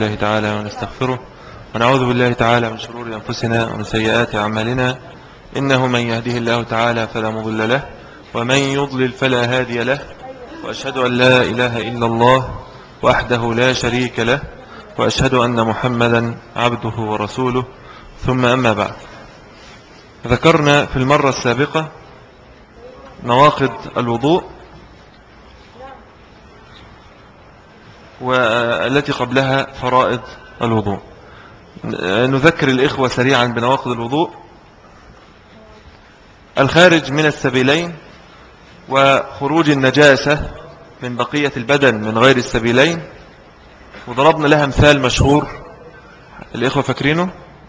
الله تعالى ونستغفره ونعوذ بالله تعالى من شرور أنفسنا ومن سيئات أعمالنا إنه من يهده الله تعالى فلا مضل له ومن يضلل فلا هادي له وأشهد أن لا إله إلا الله وحده لا شريك له وأشهد أن محمدا عبده ورسوله ثم أما بعد ذكرنا في المرة السابقة نواقض الوضوء والتي قبلها فرائض الوضوء نذكر الإخوة سريعا بنواقض الوضوء الخارج من السبيلين وخروج النجاسة من بقية البدن من غير السبيلين وضربنا لها مثال مشهور الإخوة فاكرينه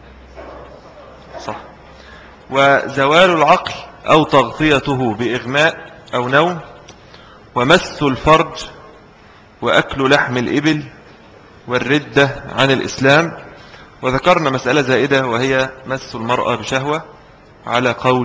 صح وزوال العقل أو تغطيته بإغماء أو نوم ومس الفرج وأكل لحم الإبل والردة عن الإسلام وذكرنا مسألة زائدة وهي مس المرأة بشهوة على قول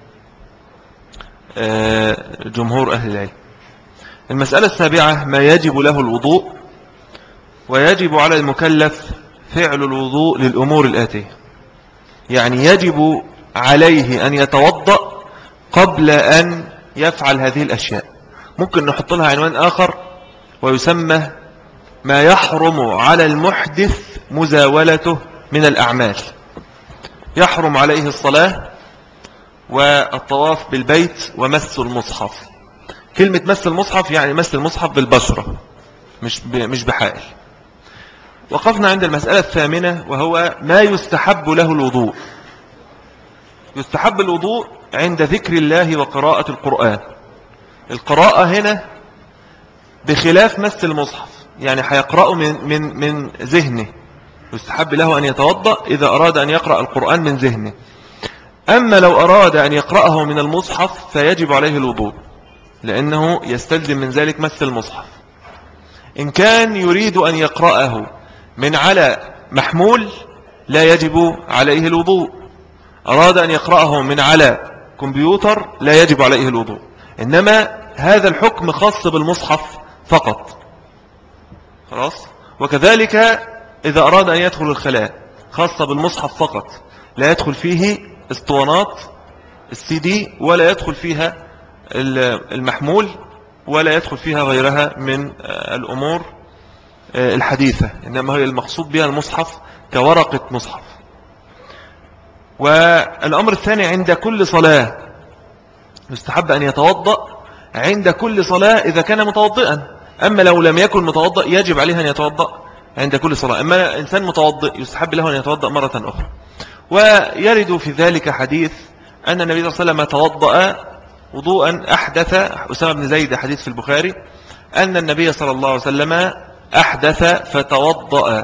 آه، جمهور أهل العلم المسألة السابعة ما يجب له الوضوء ويجب على المكلف فعل الوضوء للأمور الآتية يعني يجب عليه أن يتوضأ قبل أن يفعل هذه الأشياء ممكن نحط لها عنوان آخر ويسمى ما يحرم على المحدث مزاولته من الأعمال يحرم عليه الصلاة والطواف بالبيت ومس المصحف كلمة مس المصحف يعني مس المصحف بالبشرة مش مش بحائل وقفنا عند المسألة الثامنة وهو ما يستحب له الوضوء يستحب الوضوء عند ذكر الله وقراءة القرآن القراءة هنا بخلاف مس المصحف يعني هيقرأه من, من, من ذهنه يستحب له أن يتوضأ إذا أراد أن يقرأ القرآن من ذهنه أما لو أراد أن يقرأه من المصحف فيجب عليه الوضوء لأنه يستلزم من ذلك مس المصحف إن كان يريد أن يقرأه من على محمول لا يجب عليه الوضوء أراد أن يقرأه من على كمبيوتر لا يجب عليه الوضوء إنما هذا الحكم خاص بالمصحف فقط خلاص وكذلك إذا أراد أن يدخل الخلاء خاصة بالمصحف فقط لا يدخل فيه اسطوانات السي دي ولا يدخل فيها المحمول ولا يدخل فيها غيرها من الأمور الحديثة إنما هي المقصود بها المصحف كورقة مصحف والأمر الثاني عند كل صلاة يستحب أن يتوضأ عند كل صلاة إذا كان متوضئا أما لو لم يكن متوضئ يجب عليه أن يتوضأ عند كل صلاة أما إنسان متوضئ يستحب له أن يتوضأ مرة أخرى ويرد في ذلك حديث أن النبي صلى الله عليه وسلم توضأ وضوءا أحدث أسامة بن زيد حديث في البخاري أن النبي صلى الله عليه وسلم أحدث فتوضأ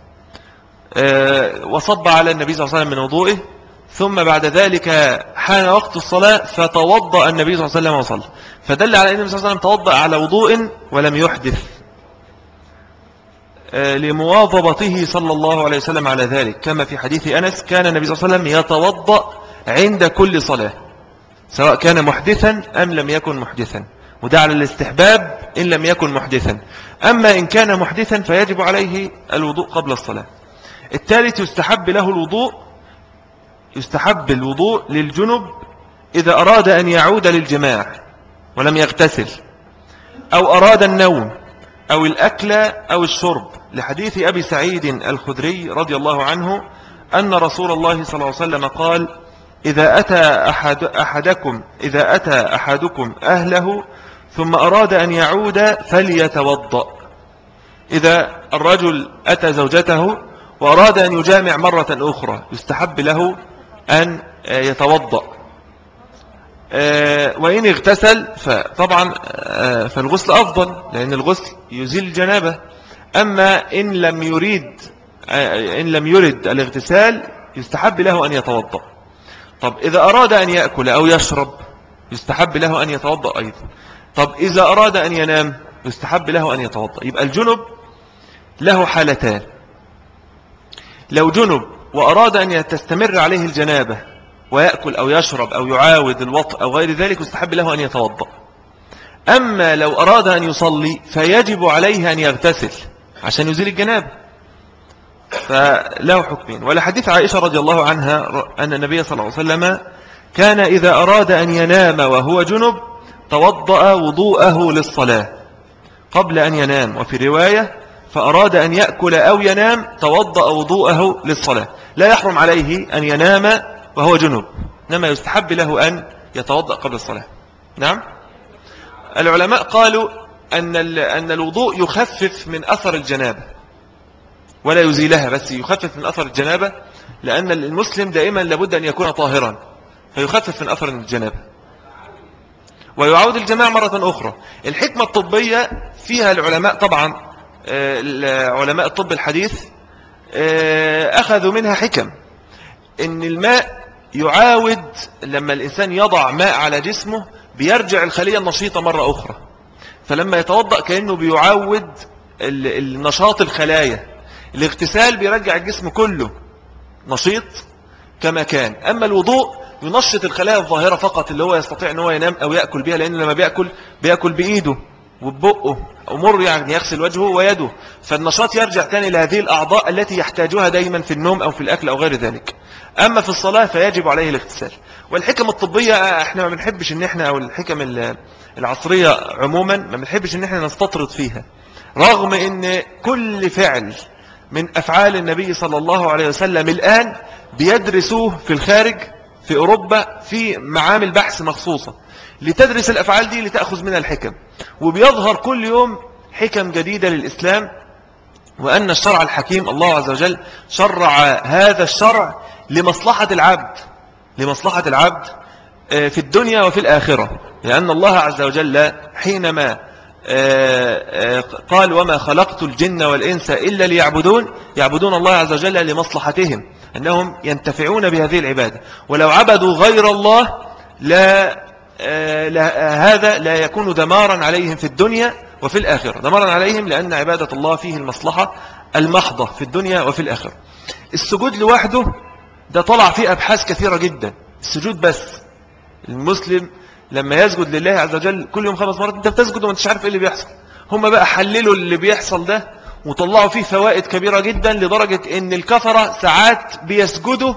آه، وصب على النبي صلى الله عليه وسلم من وضوئه ثم بعد ذلك حان وقت الصلاة فتوضأ النبي صلى الله عليه وسلم وصلى فدل على أن النبي صلى الله عليه وسلم توضأ على وضوء ولم يحدث آه، لمواظبته صلى الله عليه وسلم على ذلك كما في حديث أنس كان النبي صلى الله عليه وسلم يتوضأ عند كل صلاة سواء كان محدثا أم لم يكن محدثا وده على الاستحباب إن لم يكن محدثا أما إن كان محدثا فيجب عليه الوضوء قبل الصلاة الثالث يستحب له الوضوء يستحب الوضوء للجنب إذا أراد أن يعود للجماع ولم يغتسل أو أراد النوم أو الأكل أو الشرب لحديث أبي سعيد الخدري رضي الله عنه أن رسول الله صلى الله عليه وسلم قال إذا أتى أحد أحدكم إذا أتى أحدكم أهله ثم أراد أن يعود فليتوضأ إذا الرجل أتى زوجته وأراد أن يجامع مرة أخرى يستحب له أن يتوضأ آه، وإن اغتسل فطبعا آه، فالغسل أفضل لأن الغسل يزيل الجنابة أما إن لم يريد آه، إن لم يرد الاغتسال يستحب له أن يتوضأ طب إذا أراد أن يأكل أو يشرب يستحب له أن يتوضأ أيضا طب إذا أراد أن ينام يستحب له أن يتوضأ يبقى الجنب له حالتان لو جنب وأراد أن تستمر عليه الجنابة ويأكل أو يشرب أو يعاود الوطء أو غير ذلك يستحب له أن يتوضأ أما لو أراد أن يصلي فيجب عليه أن يغتسل عشان يزيل الجنابة فله حكمين ولحديث عائشة رضي الله عنها أن النبي صلى الله عليه وسلم كان إذا أراد أن ينام وهو جنب توضأ وضوءه للصلاة قبل أن ينام وفي رواية فأراد أن يأكل أو ينام توضأ وضوءه للصلاة لا يحرم عليه أن ينام وهو جنب إنما يستحب له أن يتوضأ قبل الصلاة نعم العلماء قالوا أن أن الوضوء يخفف من أثر الجنابة ولا يزيلها بس يخفف من أثر الجنابة لأن المسلم دائما لابد أن يكون طاهرا فيخفف من أثر الجنابة ويعود الجماع مرة أخرى الحكمة الطبية فيها العلماء طبعا آه، علماء الطب الحديث آه، أخذوا منها حكم إن الماء يعاود لما الإنسان يضع ماء على جسمه بيرجع الخلية النشيطة مرة أخرى فلما يتوضأ كأنه بيعود النشاط الخلايا الاغتسال بيرجع الجسم كله نشيط كما كان أما الوضوء ينشط الخلايا الظاهرة فقط اللي هو يستطيع أنه ينام أو يأكل بها لأنه لما بيأكل بيأكل بإيده وببقه أمر يعني يغسل وجهه ويده فالنشاط يرجع تاني لهذه الأعضاء التي يحتاجها دايما في النوم أو في الأكل أو غير ذلك أما في الصلاة فيجب عليه الاغتسال والحكم الطبية احنا ما بنحبش ان احنا او الحكم العصرية عموما ما بنحبش ان احنا نستطرد فيها رغم ان كل فعل من افعال النبي صلى الله عليه وسلم الان بيدرسوه في الخارج في اوروبا في معامل بحث مخصوصة لتدرس الافعال دي لتأخذ منها الحكم وبيظهر كل يوم حكم جديدة للإسلام وأن الشرع الحكيم الله عز وجل شرع هذا الشرع لمصلحة العبد لمصلحة العبد آه، في الدنيا وفي الآخرة لأن الله عز وجل حينما آه، آه، قال وما خلقت الجن والإنس إلا ليعبدون يعبدون الله عز وجل لمصلحتهم أنهم ينتفعون بهذه العبادة ولو عبدوا غير الله لا, لا هذا لا يكون دمارا عليهم في الدنيا وفي الآخرة دمارا عليهم لأن عبادة الله فيه المصلحة المحضة في الدنيا وفي الآخرة السجود لوحده ده طلع فيه أبحاث كثيرة جدا السجود بس المسلم لما يسجد لله عز وجل كل يوم خمس مرات انت بتسجد وما انتش عارف ايه اللي بيحصل هم بقى حللوا اللي بيحصل ده وطلعوا فيه فوائد كبيرة جدا لدرجة ان الكفرة ساعات بيسجدوا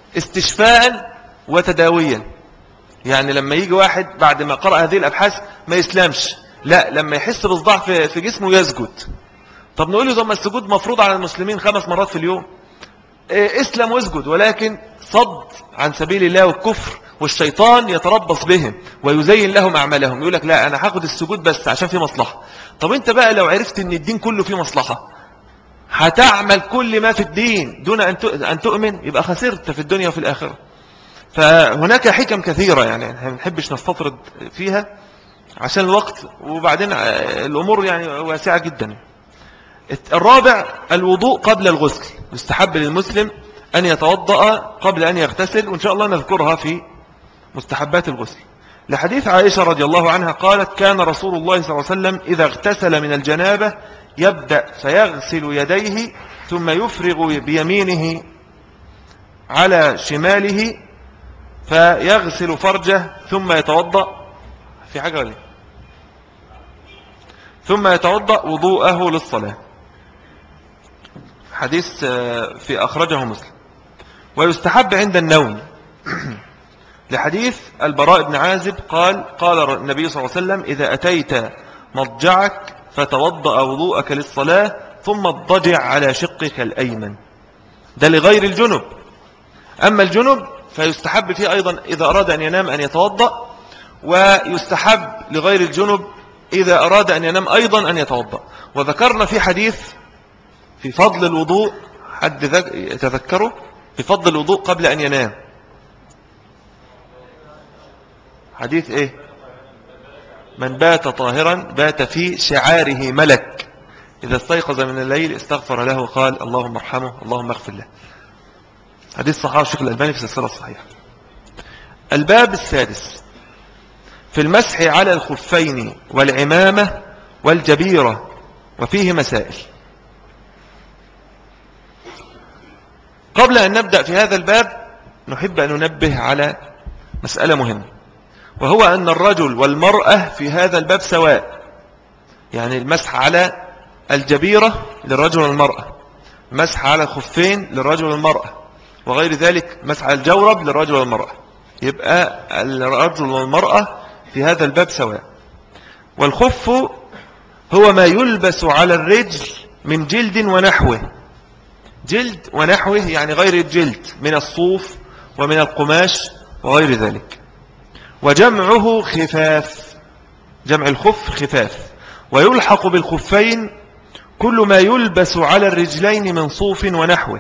استشفاء وتداويا يعني لما يجي واحد بعد ما قرأ هذه الأبحاث ما يسلمش لا لما يحس بصداع في جسمه يسجد طب نقول له ثم السجود مفروض على المسلمين خمس مرات في اليوم إيه، اسلم واسجد ولكن صد عن سبيل الله والكفر والشيطان يتربص بهم ويزين لهم أعمالهم يقول لك لا أنا هاخد السجود بس عشان في مصلحة طب انت بقى لو عرفت ان الدين كله فيه مصلحة هتعمل كل ما في الدين دون أن تؤمن يبقى خسرت في الدنيا وفي الآخرة فهناك حكم كثيرة يعني ما نحبش نستطرد فيها عشان الوقت وبعدين الأمور يعني واسعة جدا الرابع الوضوء قبل الغسل يستحب للمسلم أن يتوضأ قبل أن يغتسل وإن شاء الله نذكرها في مستحبات الغسل لحديث عائشة رضي الله عنها قالت كان رسول الله صلى الله عليه وسلم إذا اغتسل من الجنابة يبدأ فيغسل يديه ثم يفرغ بيمينه على شماله فيغسل فرجه ثم يتوضأ في حاجة ولا ثم يتوضأ وضوءه للصلاة حديث آه، في أخرجه مسلم ويستحب عند النوم لحديث البراء بن عازب قال قال النبي صلى الله عليه وسلم إذا أتيت مضجعك فتوضأ وضوءك للصلاة ثم اضجع على شقك الأيمن ده لغير الجنب أما الجنب فيستحب فيه أيضا إذا أراد أن ينام أن يتوضأ ويستحب لغير الجنب إذا أراد أن ينام أيضا أن يتوضأ وذكرنا في حديث في فضل الوضوء حد يتذكره في فضل الوضوء قبل أن ينام حديث إيه من بات طاهرا بات في شعاره ملك إذا استيقظ من الليل استغفر له وقال اللهم ارحمه اللهم اغفر له حديث صحيح الشيخ الألباني في سلسلة الصحيحة الباب السادس في المسح على الخفين والعمامة والجبيرة وفيه مسائل قبل أن نبدأ في هذا الباب نحب أن ننبه على مسألة مهمة وهو أن الرجل والمرأة في هذا الباب سواء يعني المسح على الجبيرة للرجل والمرأة مسح على الخفين للرجل والمرأة وغير ذلك مسح على الجورب للرجل والمرأة يبقى الرجل والمرأة في هذا الباب سواء والخف هو ما يلبس على الرجل من جلد ونحوه جلد ونحوه يعني غير الجلد من الصوف ومن القماش وغير ذلك وجمعه خفاف جمع الخف خفاف ويلحق بالخفين كل ما يلبس على الرجلين من صوف ونحوه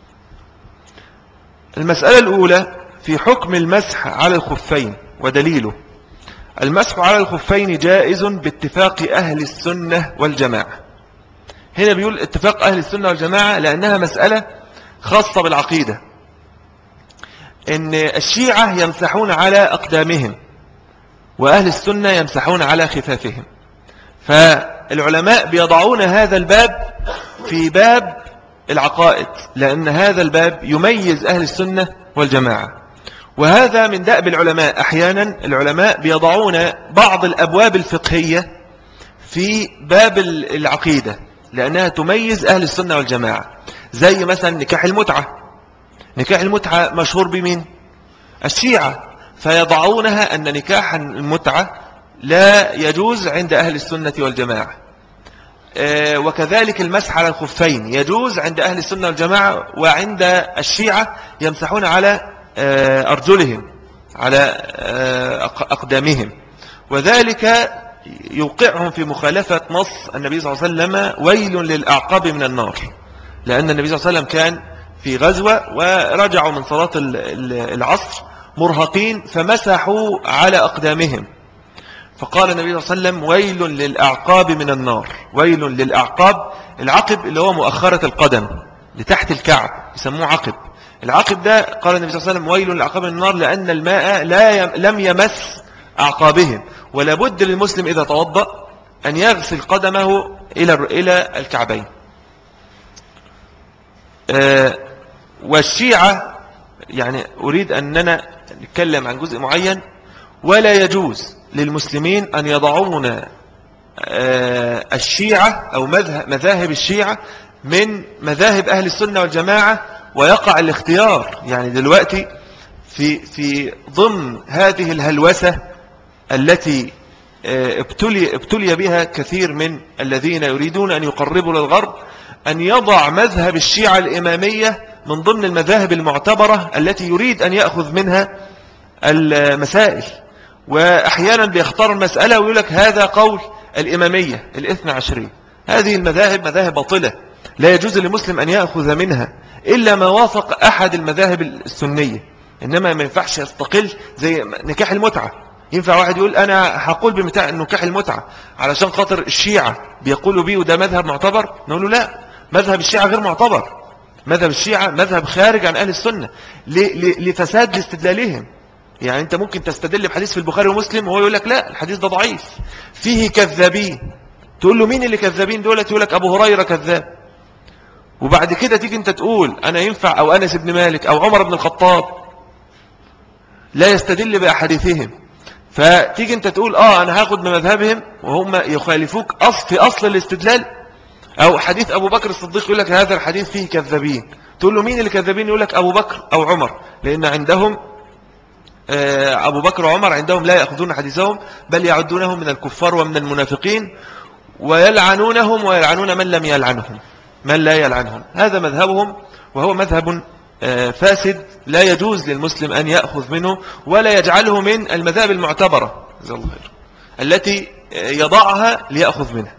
المسألة الأولى في حكم المسح على الخفين ودليله المسح على الخفين جائز باتفاق أهل السنة والجماعة هنا بيقول اتفاق أهل السنة والجماعة لأنها مسألة خاصة بالعقيدة ان الشيعة يمسحون على أقدامهم وأهل السنة يمسحون على خفافهم فالعلماء بيضعون هذا الباب في باب العقائد لأن هذا الباب يميز أهل السنة والجماعة وهذا من دأب العلماء أحيانا العلماء بيضعون بعض الأبواب الفقهية في باب العقيدة لأنها تميز أهل السنة والجماعة زي مثلا نكاح المتعة نكاح المتعة مشهور بمين الشيعة فيضعونها أن نكاح المتعة لا يجوز عند أهل السنة والجماعة آه، وكذلك المسح على الخفين يجوز عند أهل السنة والجماعة وعند الشيعة يمسحون على آه، أرجلهم على آه، أقدامهم وذلك يوقعهم في مخالفة نص النبي صلى الله عليه وسلم ويل للأعقاب من النار لأن النبي صلى الله عليه وسلم كان في غزوة ورجعوا من صلاة العصر مرهقين فمسحوا على أقدامهم فقال النبي صلى الله عليه وسلم ويل للأعقاب من النار ويل للأعقاب العقب اللي هو مؤخرة القدم لتحت الكعب يسموه عقب العقب ده قال النبي صلى الله عليه وسلم ويل للأعقاب من النار لأن الماء لا يم لم يمس أعقابهم ولا بد للمسلم إذا توضأ أن يغسل قدمه إلى إلى الكعبين آه، والشيعة يعني أريد أننا نتكلم عن جزء معين ولا يجوز للمسلمين أن يضعون آه، الشيعة أو مذاهب الشيعة من مذاهب أهل السنة والجماعة ويقع الاختيار يعني دلوقتي في, في ضمن هذه الهلوسة التي آه، ابتلي, ابتلي بها كثير من الذين يريدون أن يقربوا للغرب أن يضع مذهب الشيعة الإمامية من ضمن المذاهب المعتبرة التي يريد أن يأخذ منها المسائل وأحيانا بيختار المسألة ويقول لك هذا قول الإمامية الاثنى عشرية هذه المذاهب مذاهب باطلة لا يجوز لمسلم أن يأخذ منها إلا ما وافق أحد المذاهب السنية إنما ما ينفعش يستقل زي نكاح المتعة ينفع واحد يقول أنا هقول بمتاع نكاح المتعة علشان خاطر الشيعة بيقولوا بيه وده مذهب معتبر نقول له لا مذهب الشيعة غير معتبر مذهب الشيعة مذهب خارج عن أهل السنة لفساد لاستدلالهم يعني أنت ممكن تستدل بحديث في البخاري ومسلم وهو يقول لك لا الحديث ده ضعيف فيه كذابين تقول له مين اللي كذابين دولت يقول لك أبو هريرة كذاب وبعد كده تيجي أنت تقول أنا ينفع أو أنس بن مالك أو عمر بن الخطاب لا يستدل بأحاديثهم فتيجي أنت تقول آه أنا هاخد بمذهبهم وهم يخالفوك أصل في أصل الاستدلال أو حديث أبو بكر الصديق يقول لك هذا الحديث فيه كذابين تقول له مين اللي كذابين يقول لك أبو بكر أو عمر لأن عندهم آه، أبو بكر وعمر عندهم لا يأخذون حديثهم بل يعدونهم من الكفار ومن المنافقين ويلعنونهم ويلعنون من لم يلعنهم من لا يلعنهم هذا مذهبهم وهو مذهب آه، فاسد لا يجوز للمسلم أن يأخذ منه ولا يجعله من المذاهب المعتبرة التي يضعها ليأخذ منها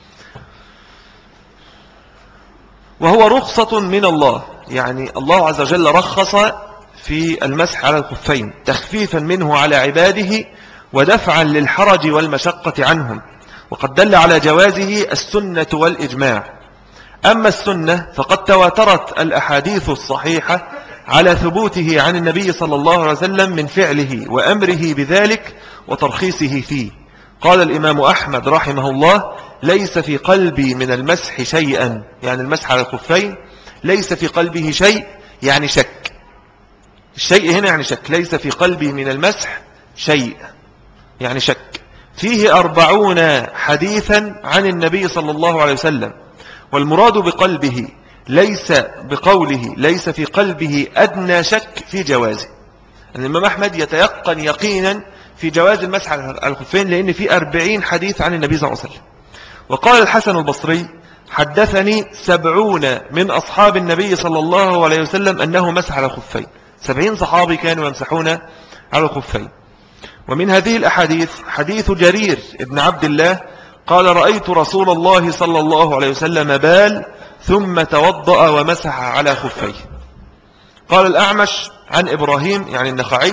وهو رخصة من الله يعني الله عز وجل رخص في المسح على الخفين تخفيفا منه على عباده ودفعا للحرج والمشقة عنهم وقد دل على جوازه السنة والإجماع أما السنة فقد تواترت الأحاديث الصحيحة على ثبوته عن النبي صلى الله عليه وسلم من فعله وأمره بذلك وترخيصه فيه قال الإمام أحمد رحمه الله ليس في قلبي من المسح شيئا يعني المسح على الخفين ليس في قلبه شيء يعني شك الشيء هنا يعني شك ليس في قلبي من المسح شيء يعني شك فيه أربعون حديثا عن النبي صلى الله عليه وسلم والمراد بقلبه ليس بقوله ليس في قلبه أدنى شك في جوازه أن الإمام أحمد يتيقن يقينا في جواز المسح على الخفين لأن في أربعين حديث عن النبي صلى الله عليه وسلم وقال الحسن البصري حدثني سبعون من أصحاب النبي صلى الله عليه وسلم أنه مسح على الخفين سبعين صحابي كانوا يمسحون على الخفين ومن هذه الأحاديث حديث جرير ابن عبد الله قال رأيت رسول الله صلى الله عليه وسلم بال ثم توضأ ومسح على خفيه قال الأعمش عن إبراهيم يعني النخعي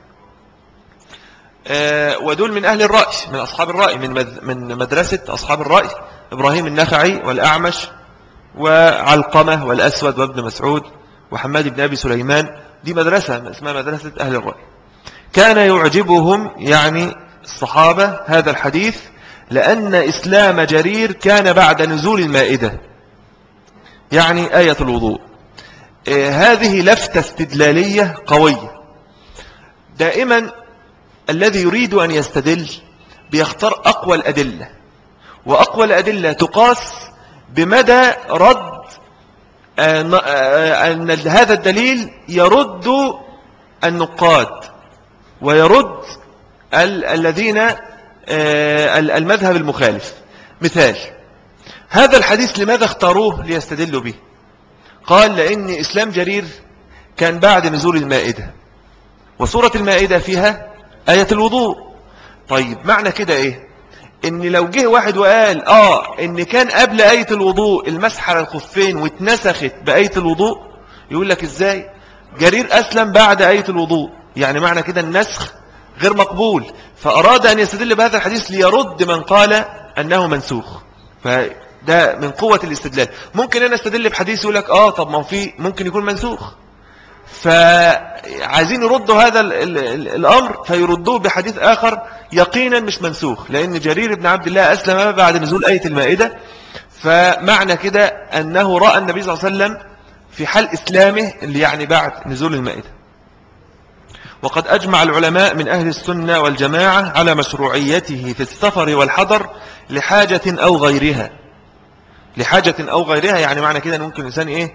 آه، ودول من أهل الرأي من أصحاب الرأي من من مدرسة أصحاب الرأي إبراهيم النخعي والأعمش وعلقمة والأسود وابن مسعود وحماد بن أبي سليمان دي مدرسة اسمها مدرسة أهل الرأي كان يعجبهم يعني الصحابة هذا الحديث لأن إسلام جرير كان بعد نزول المائدة يعني آية الوضوء آه، هذه لفتة استدلالية قوية دائما الذي يريد أن يستدل بيختار أقوى الأدلة وأقوى الأدلة تقاس بمدى رد آه، آه، أن هذا الدليل يرد النقاد ويرد الذين المذهب المخالف مثال هذا الحديث لماذا اختاروه ليستدلوا به قال لأن إسلام جرير كان بعد نزول المائدة وسورة المائدة فيها آية الوضوء طيب معنى كده إيه إن لو جه واحد وقال آه إن كان قبل آية الوضوء المسح على الخفين واتنسخت بآية الوضوء يقول لك إزاي جرير أسلم بعد آية الوضوء يعني معنى كده النسخ غير مقبول فأراد أن يستدل بهذا الحديث ليرد من قال أنه منسوخ ده من قوة الاستدلال ممكن أنا استدل بحديث يقول لك آه طب ما في ممكن يكون منسوخ فعايزين يردوا هذا الأمر فيردوه بحديث آخر يقينا مش منسوخ لأن جرير بن عبد الله أسلم بعد نزول آية المائدة فمعنى كده أنه رأى النبي صلى الله عليه وسلم في حال إسلامه اللي يعني بعد نزول المائدة وقد أجمع العلماء من أهل السنة والجماعة على مشروعيته في السفر والحضر لحاجة أو غيرها لحاجة أو غيرها يعني معنى كده ممكن الإنسان إيه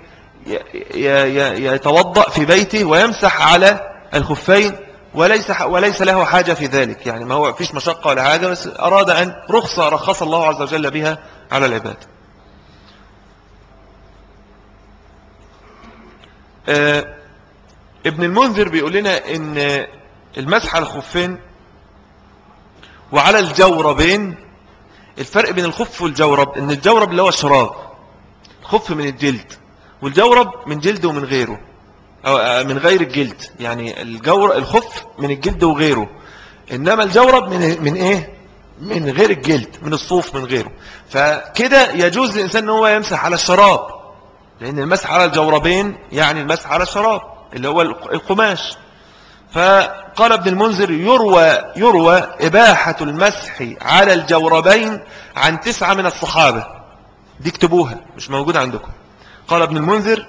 يتوضأ في بيته ويمسح على الخفين وليس وليس له حاجة في ذلك يعني ما هو فيش مشقة ولا حاجة بس أراد أن رخصة رخص الله عز وجل بها على العباد آه، ابن المنذر بيقول لنا ان المسح على الخفين وعلى الجوربين الفرق بين الخف والجورب ان الجورب اللي هو الشراب خف من الجلد والجورب من جلد ومن غيره أو آه، من غير الجلد يعني الجور الخف من الجلد وغيره إنما الجورب من من إيه من غير الجلد من الصوف من غيره فكده يجوز للإنسان أن هو يمسح على الشراب لأن المسح على الجوربين يعني المسح على الشراب اللي هو القماش فقال ابن المنذر يروى, يروى إباحة المسح على الجوربين عن تسعة من الصحابة دي اكتبوها مش موجودة عندكم قال ابن المنذر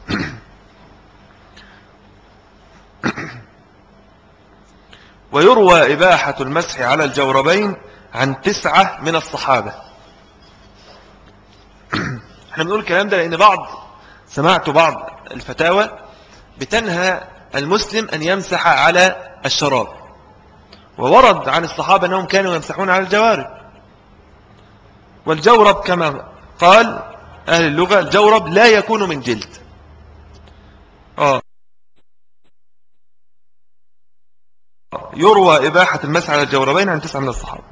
ويروى إباحة المسح على الجوربين عن تسعة من الصحابة احنا بنقول الكلام ده لأن بعض سمعت بعض الفتاوى بتنهى المسلم أن يمسح على الشراب وورد عن الصحابة أنهم كانوا يمسحون على الجوارب والجورب كما قال أهل اللغة الجورب لا يكون من جلد آه. يروى إباحة المسح على الجوربين عن تسعة من الصحابة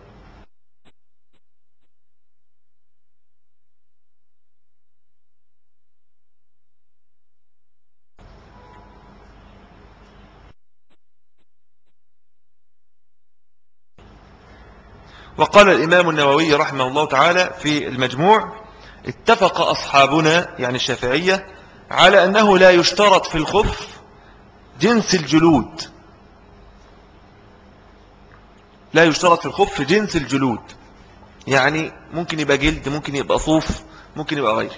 وقال الإمام النووي رحمه الله تعالى في المجموع اتفق أصحابنا يعني الشافعية على أنه لا يشترط في الخف جنس الجلود لا يشترط في الخف جنس الجلود يعني ممكن يبقى جلد ممكن يبقى صوف ممكن يبقى غير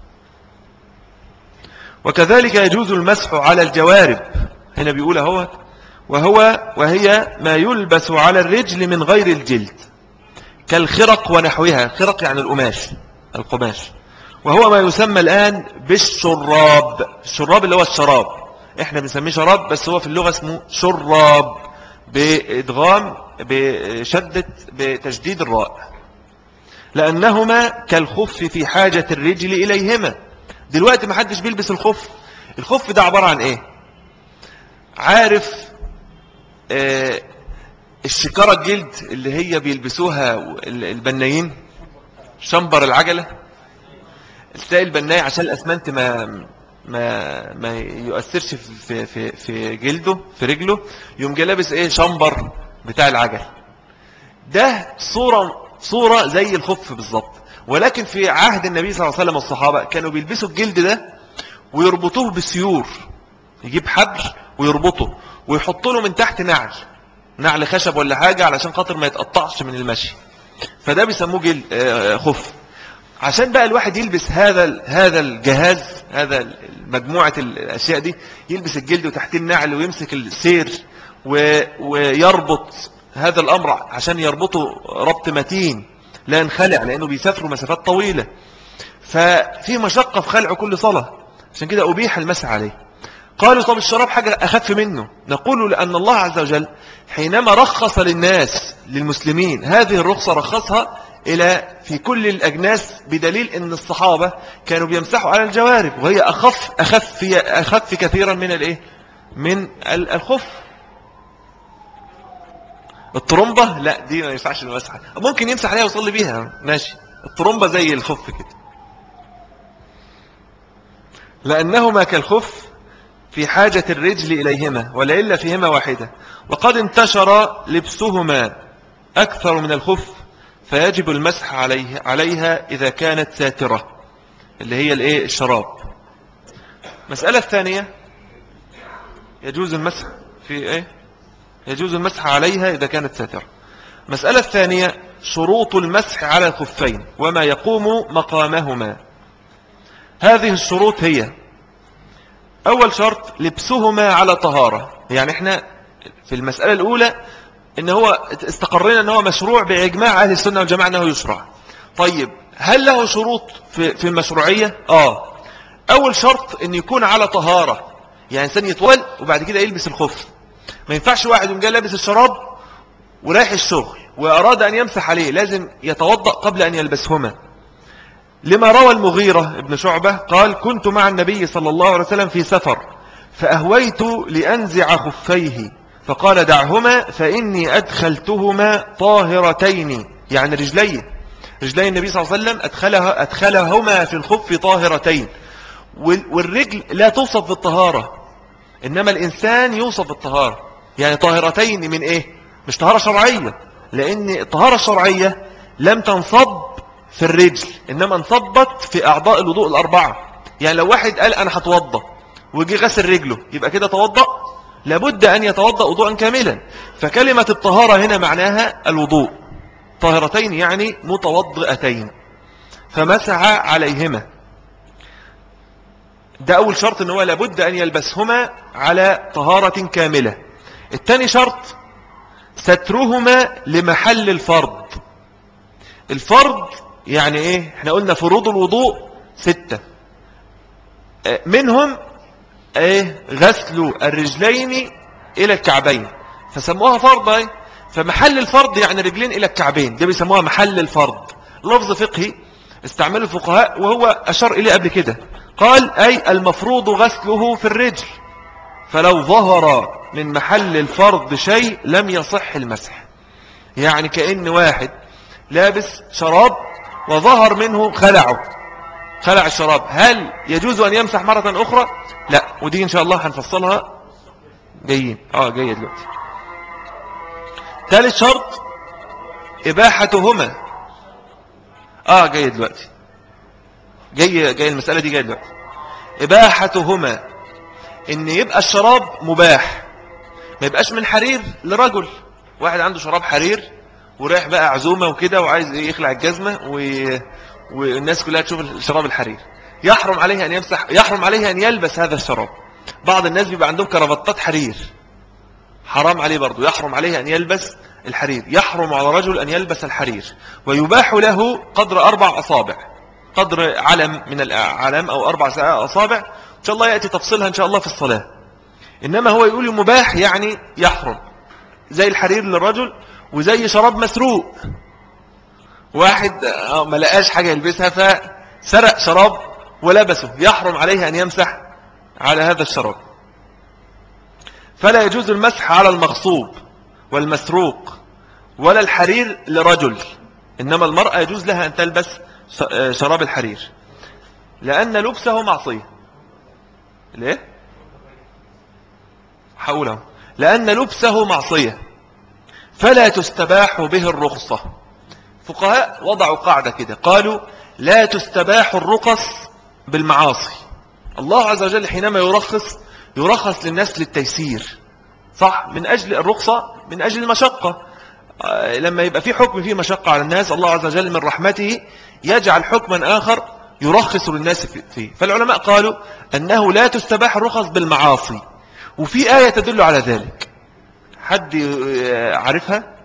وكذلك يجوز المسح على الجوارب هنا بيقول هو وهو وهي ما يلبس على الرجل من غير الجلد كالخرق ونحوها خرق يعني القماش القماش وهو ما يسمى الآن بالشراب الشراب اللي هو الشراب احنا بنسميه شراب بس هو في اللغة اسمه شراب بإدغام بشدة بتشديد الراء لأنهما كالخف في حاجة الرجل إليهما دلوقتي ما حدش بيلبس الخف الخف ده عبارة عن ايه عارف آه الشكارة الجلد اللي هي بيلبسوها البنايين شمبر العجلة تلاقي البناي عشان الأسمنت ما ما ما يؤثرش في في في جلده في رجله يوم جاي لابس ايه شمبر بتاع العجل ده صورة صورة زي الخف بالظبط ولكن في عهد النبي صلى الله عليه وسلم والصحابة كانوا بيلبسوا الجلد ده ويربطوه بسيور يجيب حبل ويربطه ويحط له من تحت نعل نعل خشب ولا حاجة علشان خاطر ما يتقطعش من المشي فده بيسموه جلد آه، خف عشان بقى الواحد يلبس هذا هذا الجهاز هذا مجموعة الأشياء دي يلبس الجلد وتحتيه النعل ويمسك السير ويربط هذا الأمر عشان يربطه ربط متين لا ينخلع لأنه بيسافروا مسافات طويلة ففي مشقة في خلع كل صلاة عشان كده أبيح المسح عليه قالوا طب الشراب حاجة أخف منه نقول لأن الله عز وجل حينما رخص للناس للمسلمين هذه الرخصة رخصها إلى في كل الأجناس بدليل أن الصحابة كانوا بيمسحوا على الجوارب وهي أخف, أخف, أخف كثيرا من الإيه؟ من الخف الطرمبة لا دي ما ينفعش المسح ممكن يمسح عليها ويصلي بيها ماشي الطرمبة زي الخف كده لأنهما كالخف في حاجة الرجل إليهما ولإلا فيهما واحدة وقد انتشر لبسهما أكثر من الخف فيجب المسح عليه عليها إذا كانت ساترة اللي هي الايه الشراب مسألة الثانية يجوز المسح في ايه يجوز المسح عليها إذا كانت ساترة مسألة الثانية شروط المسح على الخفين وما يقوم مقامهما هذه الشروط هي أول شرط لبسهما على طهارة يعني احنا في المسألة الأولى ان هو استقرنا ان هو مشروع بإجماع أهل السنة والجماعة انه يشرع طيب هل له شروط في, في المشروعية آه أول شرط ان يكون على طهارة يعني إنسان يتولد وبعد كده يلبس الخف ما ينفعش واحد يوم جاي لابس الشراب ورايح الشغل وأراد أن يمسح عليه لازم يتوضأ قبل أن يلبسهما لما روى المغيرة ابن شعبة قال كنت مع النبي صلى الله عليه وسلم في سفر فأهويت لأنزع خفيه فقال دعهما فإني أدخلتهما طاهرتين يعني رجلي رجلي النبي صلى الله عليه وسلم أدخلها أدخلهما في الخف طاهرتين والرجل لا توصف بالطهارة إنما الإنسان يوصف بالطهارة يعني طاهرتين من إيه مش طهارة شرعية لأن الطهارة الشرعية لم تنصب في الرجل إنما انصبت في أعضاء الوضوء الأربعة يعني لو واحد قال أنا هتوضى وجي غسل رجله يبقى كده توضأ لابد أن يتوضأ وضوءا كاملا فكلمة الطهارة هنا معناها الوضوء طاهرتين يعني متوضئتين فمسح عليهما ده أول شرط أنه لابد أن يلبسهما على طهارة كاملة الثاني شرط سترهما لمحل الفرض الفرض يعني ايه احنا قلنا فروض الوضوء ستة آه، منهم ايه غسل الرجلين الى الكعبين فسموها فرض ايه فمحل الفرض يعني رجلين الى الكعبين ده بيسموها محل الفرض لفظ فقهي استعمله الفقهاء وهو اشار اليه قبل كده قال اي المفروض غسله في الرجل فلو ظهر من محل الفرض شيء لم يصح المسح يعني كأن واحد لابس شراب وظهر منه خلعه خلع الشراب هل يجوز أن يمسح مرة أخرى لا ودي إن شاء الله هنفصلها جايين اه جاية دلوقتي ثالث شرط إباحتهما اه جاية دلوقتي جاي جاي المسألة دي جاية دلوقتي إباحتهما إن يبقى الشراب مباح ما يبقاش من حرير لرجل واحد عنده شراب حرير ورايح بقى عزومة وكده وعايز يخلع الجزمة و... والناس كلها تشوف الشراب الحرير يحرم عليه أن يمسح يحرم عليه أن يلبس هذا الشراب بعض الناس بيبقى عندهم كرافتات حرير حرام عليه برضو يحرم عليه أن يلبس الحرير يحرم على رجل أن يلبس الحرير ويباح له قدر أربع أصابع قدر علم من الأعلام أو أربع أصابع إن شاء الله يأتي تفصيلها إن شاء الله في الصلاة إنما هو يقول مباح يعني يحرم زي الحرير للرجل وزي شراب مسروق واحد آه، ما لقاش حاجة يلبسها فسرق شراب ولبسه يحرم عليه أن يمسح على هذا الشراب فلا يجوز المسح على المغصوب والمسروق ولا الحرير لرجل إنما المرأة يجوز لها أن تلبس آه، شراب الحرير لأن لبسه معصية ليه؟ حوله لأن لبسه معصية فلا تستباح به الرخصة فقهاء وضعوا قاعدة كده قالوا لا تستباح الرقص بالمعاصي الله عز وجل حينما يرخص يرخص للناس للتيسير صح من أجل الرخصة من أجل المشقة آه، لما يبقى في حكم فيه مشقة على الناس الله عز وجل من رحمته يجعل حكما آخر يرخص للناس فيه فالعلماء قالوا أنه لا تستباح الرخص بالمعاصي وفي آية تدل على ذلك حد عارفها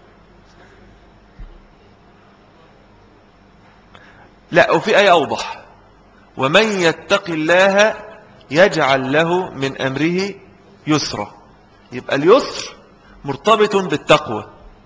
لا وفي آية أوضح ومن يتق الله يجعل له من أمره يسرا يبقى اليسر مرتبط بالتقوى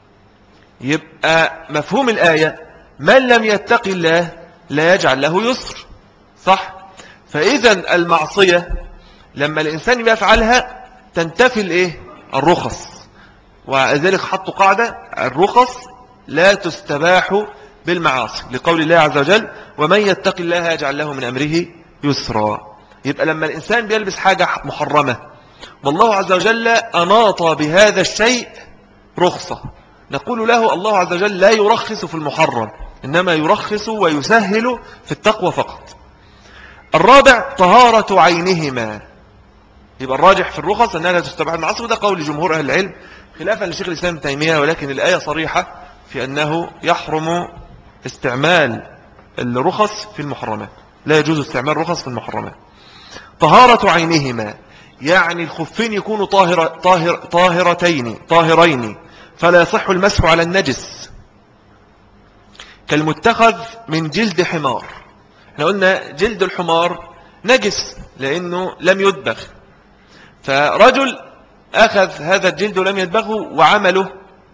يبقى مفهوم الآية من لم يتق الله لا يجعل له يسر صح فإذا المعصية لما الإنسان يفعلها تنتفي الإيه الرخص وذلك حطوا قاعدة الرخص لا تستباح بالمعاصي لقول الله عز وجل ومن يتق الله يجعل له من أمره يسرا يبقى لما الإنسان بيلبس حاجة محرمة والله عز وجل أناط بهذا الشيء رخصة نقول له الله عز وجل لا يرخص في المحرم إنما يرخص ويسهل في التقوى فقط الرابع طهارة عينهما يبقى الراجح في الرخص أنها لا تستباح المعاصي وده قول جمهور أهل العلم خلافا لشيخ الإسلام تيمية ولكن الآية صريحة في أنه يحرم استعمال الرخص في المحرمات لا يجوز استعمال رخص في المحرمات طهارة عينهما يعني الخفين يكونوا طاهر طاهر طاهرتين طاهرين فلا يصح المسح على النجس كالمتخذ من جلد حمار احنا قلنا جلد الحمار نجس لأنه لم يدبغ فرجل أخذ هذا الجلد ولم يدبغه وعمله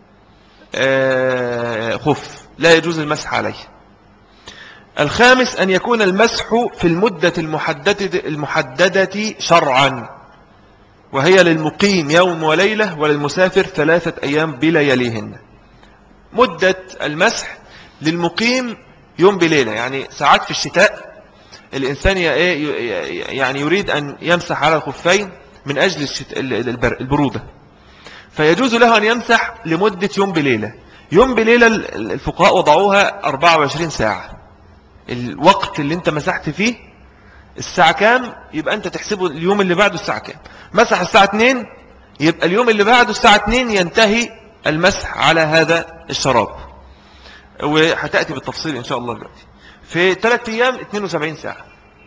آه، خف لا يجوز المسح عليه الخامس أن يكون المسح في المدة المحددة, المحددة شرعا وهي للمقيم يوم وليلة وللمسافر ثلاثة أيام بلياليهن مدة المسح للمقيم يوم بليلة يعني ساعات في الشتاء الإنسان يعني يريد أن يمسح على الخفين من أجل البرودة فيجوز له أن يمسح لمدة يوم بليلة يوم بليلة الفقهاء وضعوها 24 ساعة الوقت اللي انت مسحت فيه الساعة كام يبقى انت تحسبه اليوم اللي بعده الساعة كام مسح الساعة 2 يبقى اليوم اللي بعده الساعة 2 ينتهي المسح على هذا الشراب وهتأتي بالتفصيل إن شاء الله دلوقتي في 3 أيام 72 ساعة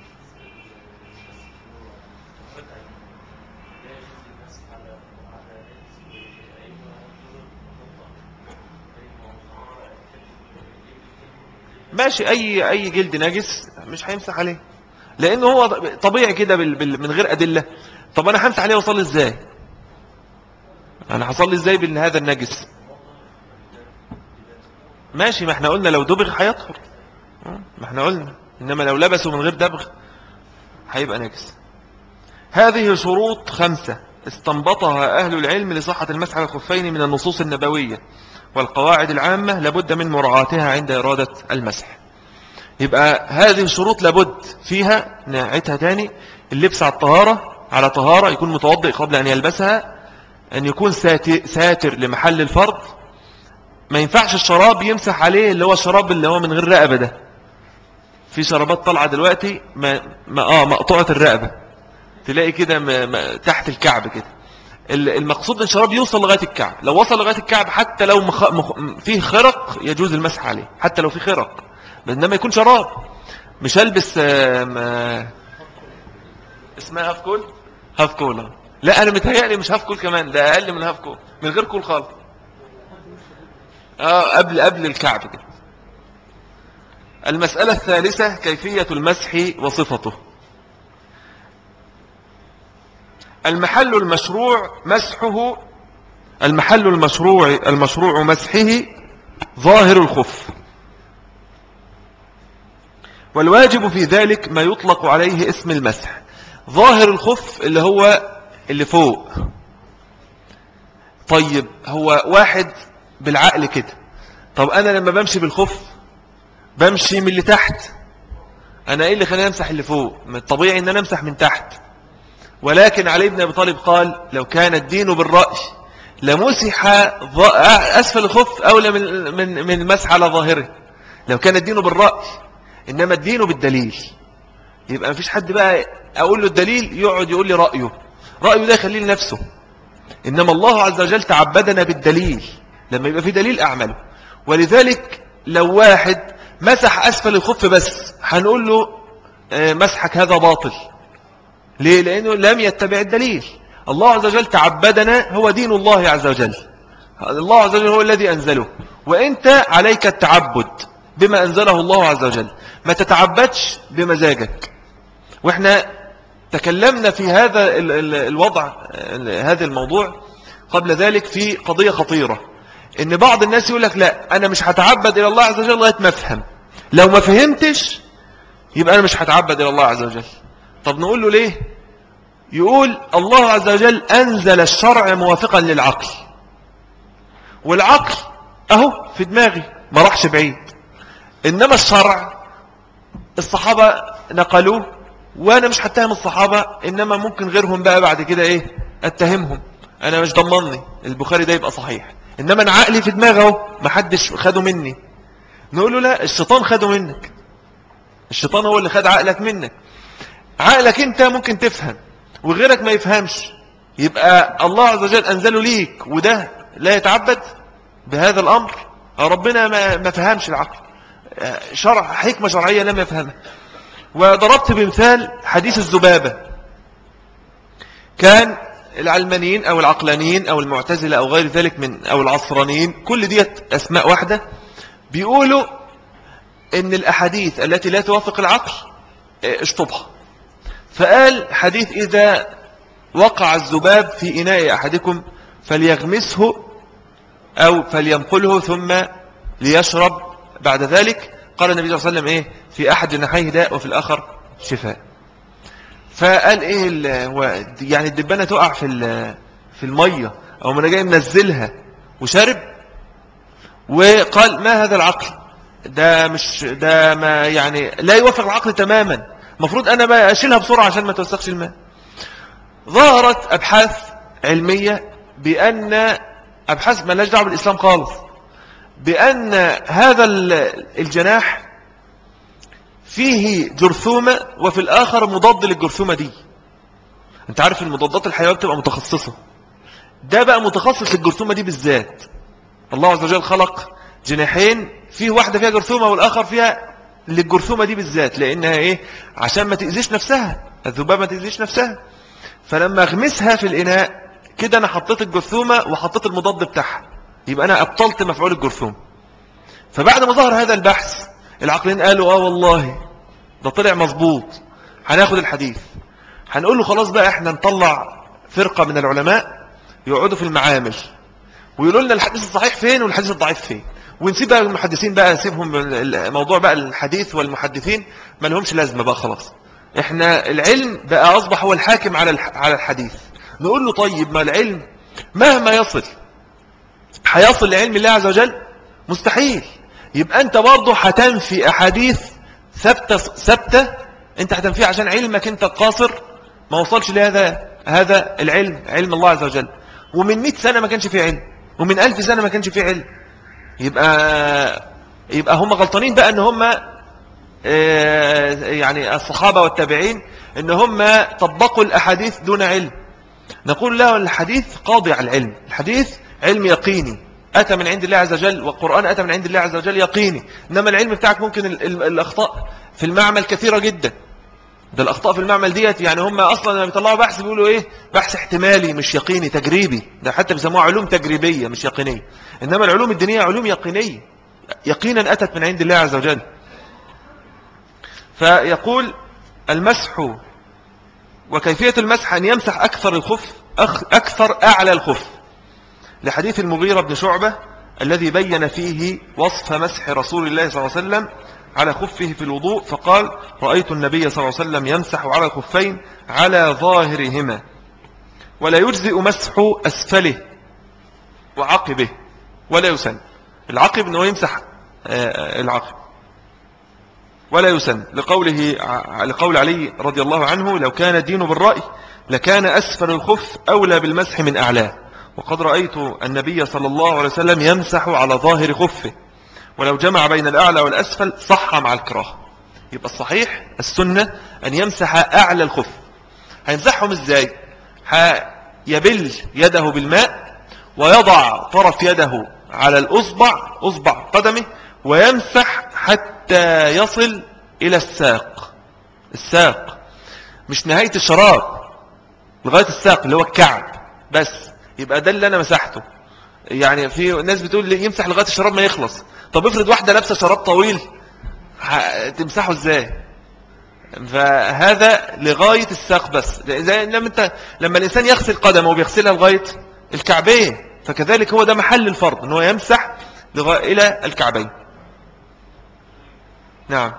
ماشي أي أي جلد نجس مش هيمسح عليه لأنه هو طبيعي كده من غير أدلة طب أنا همسح عليه وصلي إزاي أنا هصلي إزاي بهذا النجس ماشي ما احنا قلنا لو دبغ هيطهر ما احنا قلنا إنما لو لبسه من غير دبغ هيبقى نجس هذه شروط خمسة استنبطها أهل العلم لصحة المسح على الخفين من النصوص النبوية والقواعد العامة لابد من مراعاتها عند إرادة المسح يبقى هذه الشروط لابد فيها نعيتها تاني اللبس على الطهارة على طهارة يكون متوضئ قبل أن يلبسها أن يكون ساتر لمحل الفرض ما ينفعش الشراب يمسح عليه اللي هو الشراب اللي هو من غير رقبة ده في شرابات طالعة دلوقتي ما ما آه مقطوعة الرقبة تلاقي كده تحت الكعب كده المقصود ان الشراب يوصل لغاية الكعب لو وصل لغاية الكعب حتى لو مخ... مخ... فيه خرق يجوز المسح عليه حتى لو فيه خرق انما يكون شراب مش البس ما... اسمها هاف كول هاف كول لا انا متهيألي مش هاف كول كمان ده اقل من هاف كول من غير كول خالص اه قبل قبل الكعب كده المسألة الثالثة كيفية المسح وصفته المحل المشروع مسحه المحل المشروع المشروع مسحه ظاهر الخف والواجب في ذلك ما يطلق عليه اسم المسح ظاهر الخف اللي هو اللي فوق طيب هو واحد بالعقل كده طب أنا لما بمشي بالخف بمشي من اللي تحت أنا إيه اللي خلاني أمسح اللي فوق من الطبيعي أن أنا أمسح من تحت ولكن علي بن أبي طالب قال لو كان الدين بالرأي لمسح أسفل الخف أولى من من من المسح على ظاهره لو كان الدين بالرأي إنما الدين بالدليل يبقى مفيش حد بقى أقول له الدليل يقعد يقول لي رأيه رأيه ده يخليه لنفسه إنما الله عز وجل تعبدنا بالدليل لما يبقى في دليل أعمله ولذلك لو واحد مسح أسفل الخف بس هنقول له آه، مسحك هذا باطل ليه؟ لأنه لم يتبع الدليل الله عز وجل تعبدنا هو دين الله عز وجل الله عز وجل هو الذي أنزله وإنت عليك التعبد بما أنزله الله عز وجل ما تتعبدش بمزاجك وإحنا تكلمنا في هذا الوضع هذا الموضوع قبل ذلك في قضية خطيرة ان بعض الناس يقول لك لا انا مش هتعبد الى الله عز وجل لغايه ما افهم لو ما فهمتش يبقى انا مش هتعبد الى الله عز وجل طب نقول له ليه يقول الله عز وجل انزل الشرع موافقا للعقل والعقل اهو في دماغي ما راحش بعيد انما الشرع الصحابة نقلوه وانا مش هتهم الصحابة انما ممكن غيرهم بقى بعد كده ايه اتهمهم انا مش ضمني البخاري ده يبقى صحيح انما انا عقلي في دماغه اهو ما حدش خده مني نقول له لا الشيطان خده منك الشيطان هو اللي خد عقلك منك عقلك انت ممكن تفهم وغيرك ما يفهمش يبقى الله عز وجل انزله ليك وده لا يتعبد بهذا الامر ربنا ما, ما فهمش العقل شرع حكمة شرعية لم يفهمها وضربت بمثال حديث الزبابة كان العلمانيين أو العقلانيين أو المعتزلة أو غير ذلك من أو العصرانيين كل ديت أسماء واحدة بيقولوا إن الأحاديث التي لا توافق العقل آه، اشطبها فقال حديث إذا وقع الذباب في إناء أحدكم فليغمسه أو فلينقله ثم ليشرب بعد ذلك قال النبي صلى الله عليه وسلم إيه في أحد جناحيه داء وفي الآخر شفاء فقال إيه يعني الدبانة تقع في في المية أو من جاي منزلها وشرب وقال ما هذا العقل ده مش ده ما يعني لا يوافق العقل تماما المفروض أنا بقى أشيلها بسرعة عشان ما توسخش الماء ظهرت أبحاث علمية بأن أبحاث ما لاش دعوه بالإسلام خالص بأن هذا الجناح فيه جرثومة وفي الآخر مضاد للجرثومة دي انت عارف المضادات الحيوية بتبقى متخصصة ده بقى متخصص للجرثومة دي بالذات الله عز وجل خلق جناحين فيه واحدة فيها جرثومة والآخر فيها للجرثومة دي بالذات لأنها إيه عشان ما تأذيش نفسها الذبابة ما تأذيش نفسها فلما أغمسها في الإناء كده أنا حطيت الجرثومة وحطيت المضاد بتاعها يبقى أنا أبطلت مفعول الجرثوم فبعد ما ظهر هذا البحث العقلين قالوا آه والله ده طلع مظبوط هناخد الحديث هنقول له خلاص بقى احنا نطلع فرقة من العلماء يقعدوا في المعامل ويقولوا لنا الحديث الصحيح فين والحديث الضعيف فين ونسيب بقى المحدثين بقى نسيبهم الموضوع بقى الحديث والمحدثين ما لهمش لازمة بقى خلاص احنا العلم بقى أصبح هو الحاكم على على الحديث نقول له طيب ما العلم مهما يصل هيصل لعلم الله عز وجل مستحيل يبقى انت برضه هتنفي احاديث ثابته ثابته انت هتنفيها عشان علمك انت القاصر ما وصلش لهذا هذا العلم علم الله عز وجل ومن 100 سنه ما كانش فيه علم ومن 1000 سنه ما كانش فيه علم يبقى يبقى هم غلطانين بقى ان هم آه، يعني الصحابه والتابعين ان هم طبقوا الاحاديث دون علم نقول له الحديث قاضي على العلم الحديث علم يقيني أتى من عند الله عز وجل والقرآن أتى من عند الله عز وجل يقيني إنما العلم بتاعك ممكن الأخطاء في المعمل كثيرة جدا ده الأخطاء في المعمل ديت يعني هم أصلا لما بيطلعوا بحث بيقولوا إيه بحث احتمالي مش يقيني تجريبي ده حتى بيسموها علوم تجريبية مش يقينية إنما العلوم الدينية علوم يقينية يقينا أتت من عند الله عز وجل فيقول المسح وكيفية المسح أن يمسح أكثر الخف أكثر أعلى الخف لحديث المغيرة بن شعبة الذي بين فيه وصف مسح رسول الله صلى الله عليه وسلم على خفه في الوضوء فقال رأيت النبي صلى الله عليه وسلم يمسح على الخفين على ظاهرهما ولا يجزئ مسح أسفله وعقبه ولا يسن العقب أنه يمسح آه، العقب ولا يسن لقوله لقول علي رضي الله عنه لو كان الدين بالرأي لكان أسفل الخف أولى بالمسح من أعلاه وقد رأيت النبي صلى الله عليه وسلم يمسح على ظاهر خفه ولو جمع بين الأعلى والأسفل صح مع الكراهة يبقى الصحيح السنة أن يمسح أعلى الخف هيمسحهم إزاي يبل يده بالماء ويضع طرف يده على الأصبع أصبع قدمه ويمسح حتى يصل إلى الساق الساق مش نهاية الشراب لغاية الساق اللي هو الكعب بس يبقى ده اللي أنا مسحته يعني في ناس بتقول لي يمسح لغاية الشراب ما يخلص طب افرض واحدة لابسة شراب طويل تمسحه ازاي فهذا لغاية الساق بس زي لما, انت لما الإنسان يغسل قدمه وبيغسلها لغاية الكعبين فكذلك هو ده محل الفرض ان هو يمسح لغاية إلى الكعبين نعم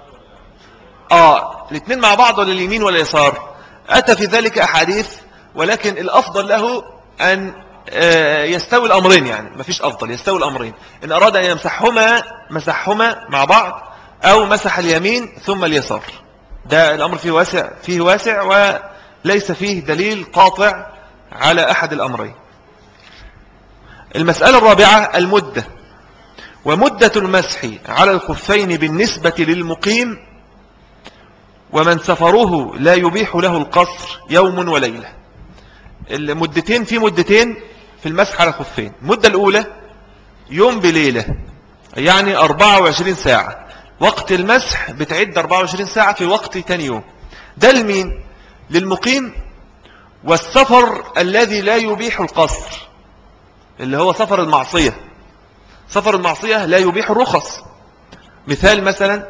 آه الاثنين مع بعض ولا اليمين ولا اليسار أتى في ذلك أحاديث ولكن الأفضل له أن آه، يستوي الأمرين يعني ما فيش أفضل يستوي الأمرين إن أراد أن يمسحهما مسحهما مع بعض أو مسح اليمين ثم اليسار ده الأمر فيه واسع, فيه واسع وليس فيه دليل قاطع على أحد الأمرين المسألة الرابعة المدة ومدة المسح على الخفين بالنسبة للمقيم ومن سفره لا يبيح له القصر يوم وليلة المدتين في مدتين في المسح على الخفين المدة الأولى يوم بليلة يعني 24 ساعة وقت المسح بتعد 24 ساعة في وقت تاني يوم ده لمين للمقيم والسفر الذي لا يبيح القصر اللي هو سفر المعصية سفر المعصية لا يبيح الرخص مثال مثلا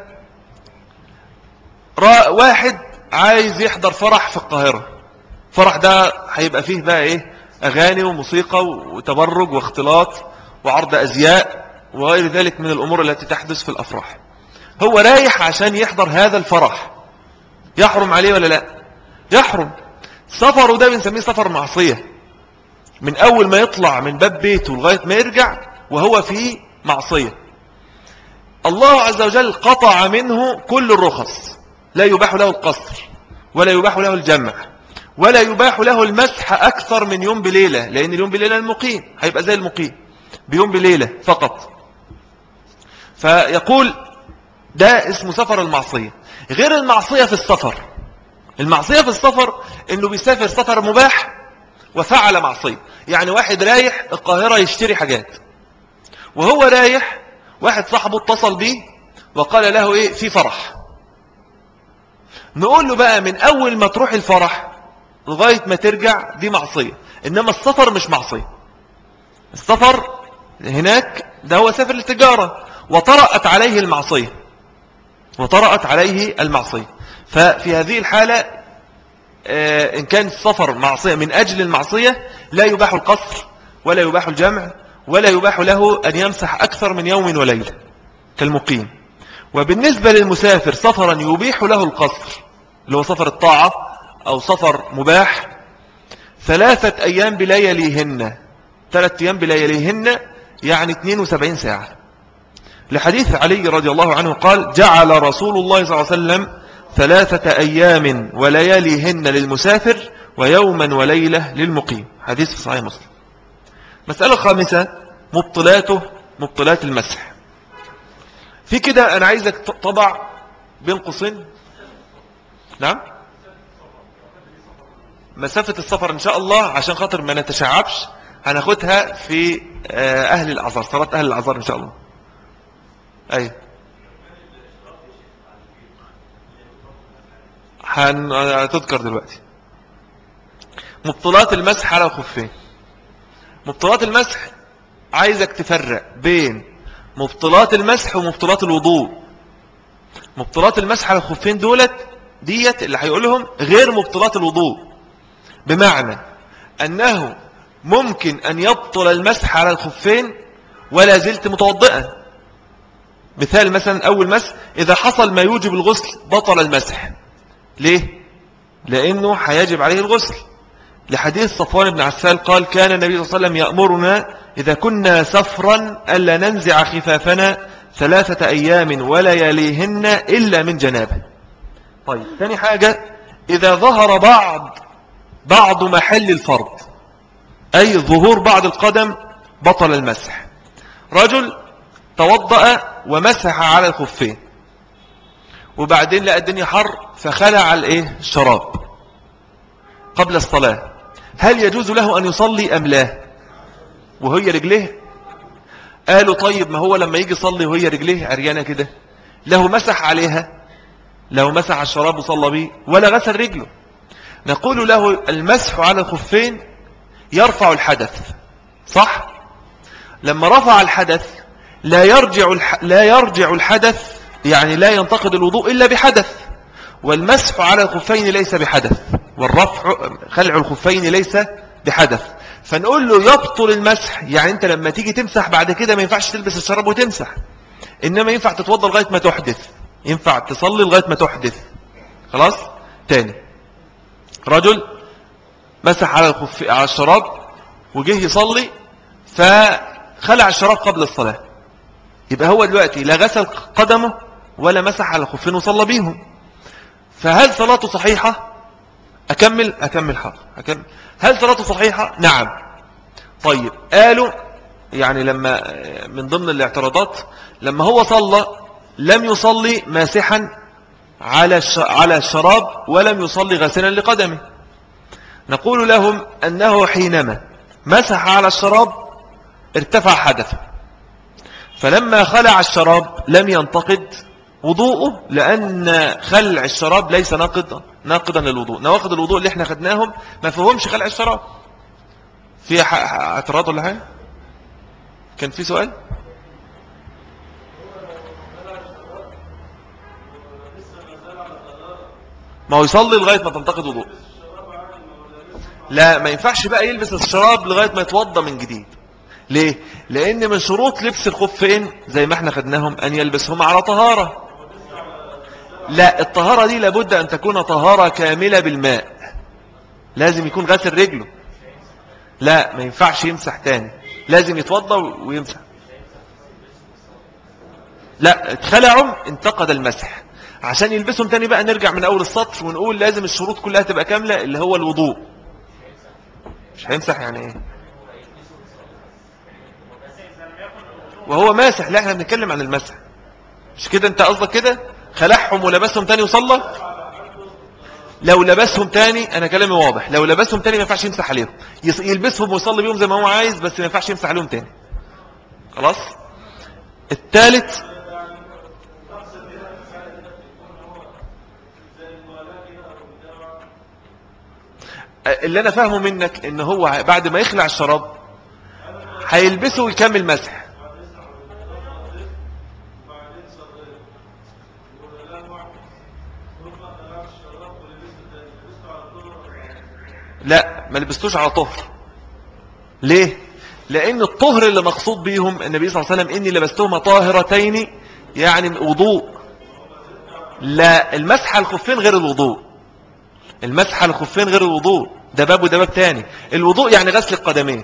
واحد عايز يحضر فرح في القاهرة فرح ده هيبقى فيه بقى ايه اغاني وموسيقى وتبرج واختلاط وعرض ازياء وغير ذلك من الامور التي تحدث في الافراح هو رايح عشان يحضر هذا الفرح يحرم عليه ولا لا يحرم سفره ده بنسميه سفر معصية من اول ما يطلع من باب بيته لغاية ما يرجع وهو في معصية الله عز وجل قطع منه كل الرخص لا يباح له القصر ولا يباح له الجمع ولا يباح له المسح أكثر من يوم بليلة لأن اليوم بليلة المقيم هيبقى زي المقيم بيوم بليلة فقط فيقول ده اسمه سفر المعصية غير المعصية في السفر المعصية في السفر انه بيسافر سفر مباح وفعل معصية يعني واحد رايح القاهرة يشتري حاجات وهو رايح واحد صاحبه اتصل بيه وقال له ايه في فرح نقول له بقى من اول ما تروح الفرح لغاية ما ترجع دي معصية انما السفر مش معصية السفر هناك ده هو سافر للتجارة وطرأت عليه المعصية وطرأت عليه المعصية ففي هذه الحالة آه، إن كان السفر معصية من أجل المعصية لا يباح القصر ولا يباح الجمع ولا يباح له أن يمسح أكثر من يوم وليلة كالمقيم وبالنسبة للمسافر سفرا يبيح له القصر اللي هو سفر الطاعة أو سفر مباح ثلاثة أيام بلياليهن ثلاثة أيام بلياليهن يعني 72 ساعة لحديث علي رضي الله عنه قال جعل رسول الله صلى الله عليه وسلم ثلاثة أيام ولياليهن للمسافر ويوما وليلة للمقيم حديث في صحيح مسلم مسألة خامسة مبطلاته مبطلات المسح في كده أنا عايزك طبع بين قوسين نعم مسافة السفر إن شاء الله عشان خاطر ما نتشعبش هناخدها في آه، أهل الأعذار صلاة أهل الأعذار إن شاء الله أي هتذكر دلوقتي مبطلات المسح على الخفين مبطلات المسح عايزك تفرق بين مبطلات المسح ومبطلات الوضوء مبطلات المسح على الخفين دولت ديت اللي هيقولهم غير مبطلات الوضوء بمعنى أنه ممكن أن يبطل المسح على الخفين ولا زلت متوضئا مثال مثلا أول مسح إذا حصل ما يوجب الغسل بطل المسح ليه؟ لأنه هيجب عليه الغسل لحديث صفوان بن عسال قال كان النبي صلى الله عليه وسلم يأمرنا إذا كنا سفرا ألا ننزع خفافنا ثلاثة أيام ولياليهن إلا من جنابه طيب ثاني حاجة إذا ظهر بعض بعض محل الفرض أي ظهور بعض القدم بطل المسح رجل توضأ ومسح على الخفين وبعدين لقى الدنيا حر فخلع الايه الشراب قبل الصلاة هل يجوز له أن يصلي أم لا وهي رجليه قالوا طيب ما هو لما يجي يصلي وهي رجليه عريانة كده له مسح عليها له مسح على الشراب وصلى به ولا غسل رجله نقول له المسح على الخفين يرفع الحدث صح لما رفع الحدث لا يرجع لا يرجع الحدث يعني لا ينتقد الوضوء إلا بحدث والمسح على الخفين ليس بحدث والرفع خلع الخفين ليس بحدث فنقول له يبطل المسح يعني انت لما تيجي تمسح بعد كده ما ينفعش تلبس الشراب وتمسح انما ينفع تتوضى لغاية ما تحدث ينفع تصلي لغاية ما تحدث خلاص تاني رجل مسح على الخف على الشراب وجه يصلي فخلع الشراب قبل الصلاة يبقى هو دلوقتي لا غسل قدمه ولا مسح على الخفين وصلى بيهم فهل صلاته صحيحة أكمل أكمل حق أكمل هل صلاته صحيحة نعم طيب قالوا يعني لما من ضمن الاعتراضات لما هو صلى لم يصلي ماسحا على على الشراب ولم يصلي غسلا لقدمه نقول لهم أنه حينما مسح على الشراب ارتفع حدثه فلما خلع الشراب لم ينتقد وضوءه لأن خلع الشراب ليس ناقضا ناقضا للوضوء نواقض الوضوء اللي احنا خدناهم ما فهمش خلع الشراب في اعتراض ولا حاجة كان في سؤال ما هو يصلي لغاية ما تنتقد وضوء لا ما ينفعش بقى يلبس الشراب لغاية ما يتوضى من جديد ليه؟ لأن من شروط لبس الخفين زي ما احنا خدناهم أن يلبسهم على طهارة لا الطهارة دي لابد أن تكون طهارة كاملة بالماء لازم يكون غسل رجله لا ما ينفعش يمسح تاني لازم يتوضى ويمسح لا اتخلعهم انتقد المسح عشان يلبسهم تاني بقى نرجع من أول السطر ونقول لازم الشروط كلها تبقى كاملة اللي هو الوضوء مش هيمسح يعني ايه وهو ماسح لا احنا بنتكلم عن المسح مش كده انت قصدك كده خلعهم ولبسهم تاني وصلى لو لبسهم تاني انا كلامي واضح لو لبسهم تاني ما ينفعش يمسح عليهم يلبسهم ويصلي بيهم زي ما هو عايز بس ما ينفعش يمسح عليهم تاني خلاص الثالث اللي انا فاهمه منك ان هو بعد ما يخلع الشراب هيلبسه ويكمل مسح لا ما لبستوش على طهر ليه لان الطهر اللي مقصود بيهم النبي صلى الله عليه وسلم اني لبستهما طاهرتين يعني وضوء لا المسح على الخفين غير الوضوء المسح على الخفين غير الوضوء ده باب وده باب تاني الوضوء يعني غسل القدمين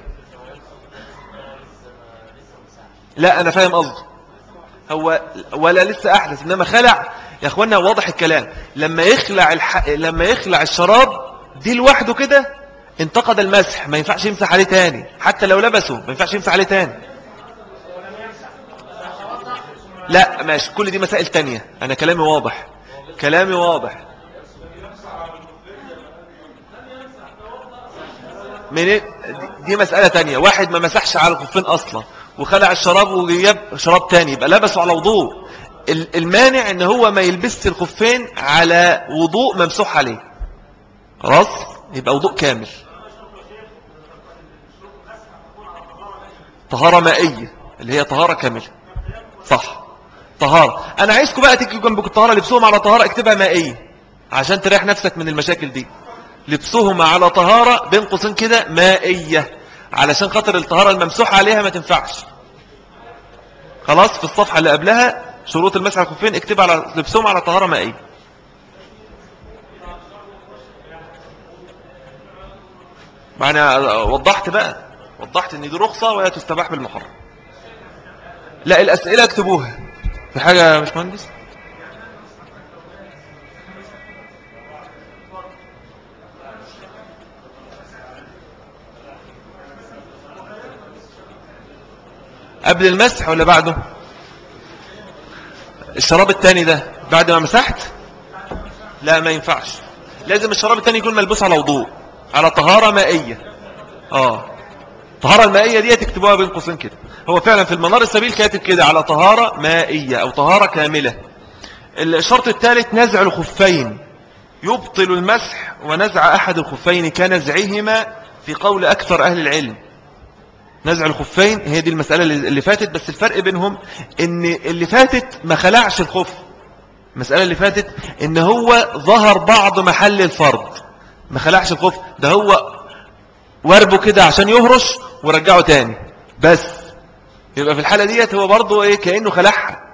لا انا فاهم قصدي هو ولا لسه احدث انما خلع يا اخوانا واضح الكلام لما يخلع الح... لما يخلع الشراب دي لوحده كده انتقد المسح ما ينفعش يمسح عليه تاني حتى لو لبسه ما ينفعش يمسح عليه تاني لا ماشي كل دي مسائل تانية انا كلامي واضح كلامي واضح من إيه؟ دي مسألة تانية واحد ما مسحش على الخفين اصلا وخلع الشراب وجيب شراب تاني يبقى لبسه على وضوء المانع ان هو ما يلبس الخفين على وضوء ممسوح عليه خلاص يبقى وضوء كامل طهارة مائية اللي هي طهارة كاملة صح طهارة انا عايزكم بقى تيجي جنبك الطهارة لبسهم على طهارة اكتبها مائية عشان تريح نفسك من المشاكل دي لبسهم على طهارة بين قوسين كده مائية علشان خاطر الطهارة الممسوحة عليها ما تنفعش خلاص في الصفحة اللي قبلها شروط المسح الخفين اكتب على لبسهم على طهارة مائية معنى وضحت بقى وضحت ان دي رخصة وهي تستباح بالمحرم لا الاسئلة اكتبوها في حاجة مش مهندس قبل المسح ولا بعده الشراب التاني ده بعد ما مسحت لا ما ينفعش لازم الشراب التاني يكون ملبوس على وضوء على طهارة مائية اه طهارة المائية دي تكتبوها بين قوسين كده هو فعلا في المنار السبيل كاتب كده على طهارة مائية او طهارة كاملة الشرط الثالث نزع الخفين يبطل المسح ونزع أحد الخفين كنزعهما في قول أكثر أهل العلم نزع الخفين هي دي المسألة اللي فاتت بس الفرق بينهم ان اللي فاتت ما خلعش الخف المسألة اللي فاتت ان هو ظهر بعض محل الفرض ما خلعش الخف ده هو وربه كده عشان يهرش ورجعه تاني بس يبقى في الحالة ديت هو برضه ايه كأنه خلعها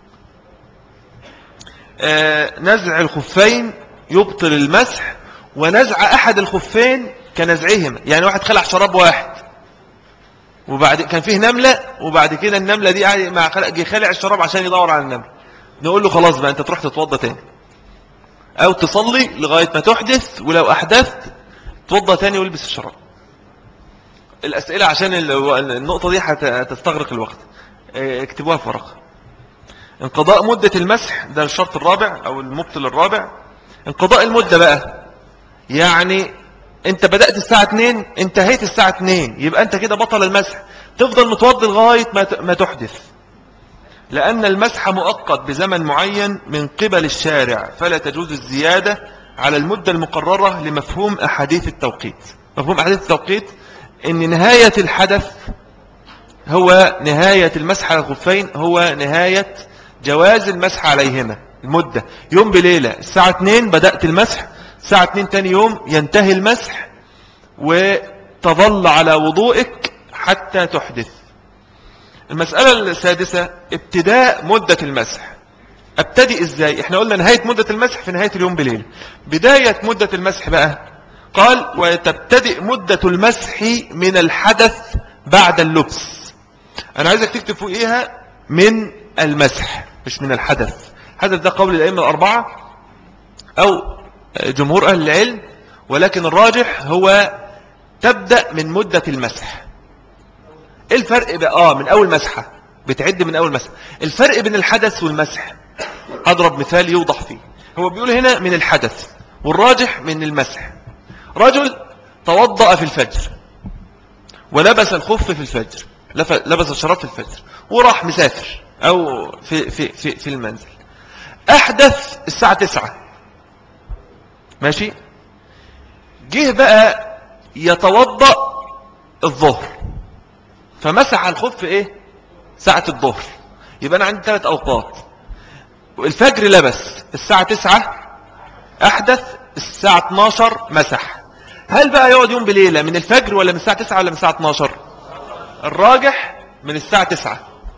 آه نزع الخفين يبطل المسح ونزع احد الخفين كنزعهما يعني واحد خلع شراب واحد وبعد كان فيه نملة وبعد كده النملة دي مع جه خلع الشراب عشان يدور على النملة نقول له خلاص بقى انت تروح تتوضى تاني او تصلي لغاية ما تحدث ولو احدثت توضى تاني والبس الشراب الاسئلة عشان النقطة دي هتستغرق الوقت اه، اكتبوها في ورقة انقضاء مدة المسح ده الشرط الرابع او المبطل الرابع انقضاء المدة بقى يعني انت بدأت الساعة 2 انتهيت الساعة 2 يبقى انت كده بطل المسح تفضل متوضي لغاية ما تحدث لأن المسح مؤقت بزمن معين من قبل الشارع فلا تجوز الزيادة على المدة المقررة لمفهوم أحاديث التوقيت مفهوم أحاديث التوقيت ان نهاية الحدث هو نهاية المسح على الخفين هو نهاية جواز المسح عليهما المدة يوم بليلة الساعة 2 بدأت المسح الساعة 2 تاني يوم ينتهي المسح وتظل على وضوئك حتى تحدث المسألة السادسة ابتداء مدة المسح ابتدي ازاي احنا قلنا نهاية مدة المسح في نهاية اليوم بليل بداية مدة المسح بقى قال وتبتدئ مدة المسح من الحدث بعد اللبس انا عايزك تكتب فوقيها من المسح مش من الحدث حدث ده قول الأئمة الأربعة أو جمهور أهل العلم ولكن الراجح هو تبدأ من مدة المسح ايه الفرق بقى اه من اول مسحة بتعد من اول مسحة الفرق بين الحدث والمسح اضرب مثال يوضح فيه هو بيقول هنا من الحدث والراجح من المسح رجل توضأ في الفجر ولبس الخف في الفجر لبس الشراب في الفجر وراح مسافر او في, في, في, في المنزل احدث الساعة تسعة ماشي جه بقى يتوضأ الظهر فمسح الخف ايه ساعة الظهر يبقى انا عندي ثلاث اوقات الفجر لبس الساعة تسعة احدث الساعة 12 مسح هل بقى يقعد يوم بليلة من الفجر ولا من الساعة 9 ولا من الساعة 12 الراجح من الساعة 9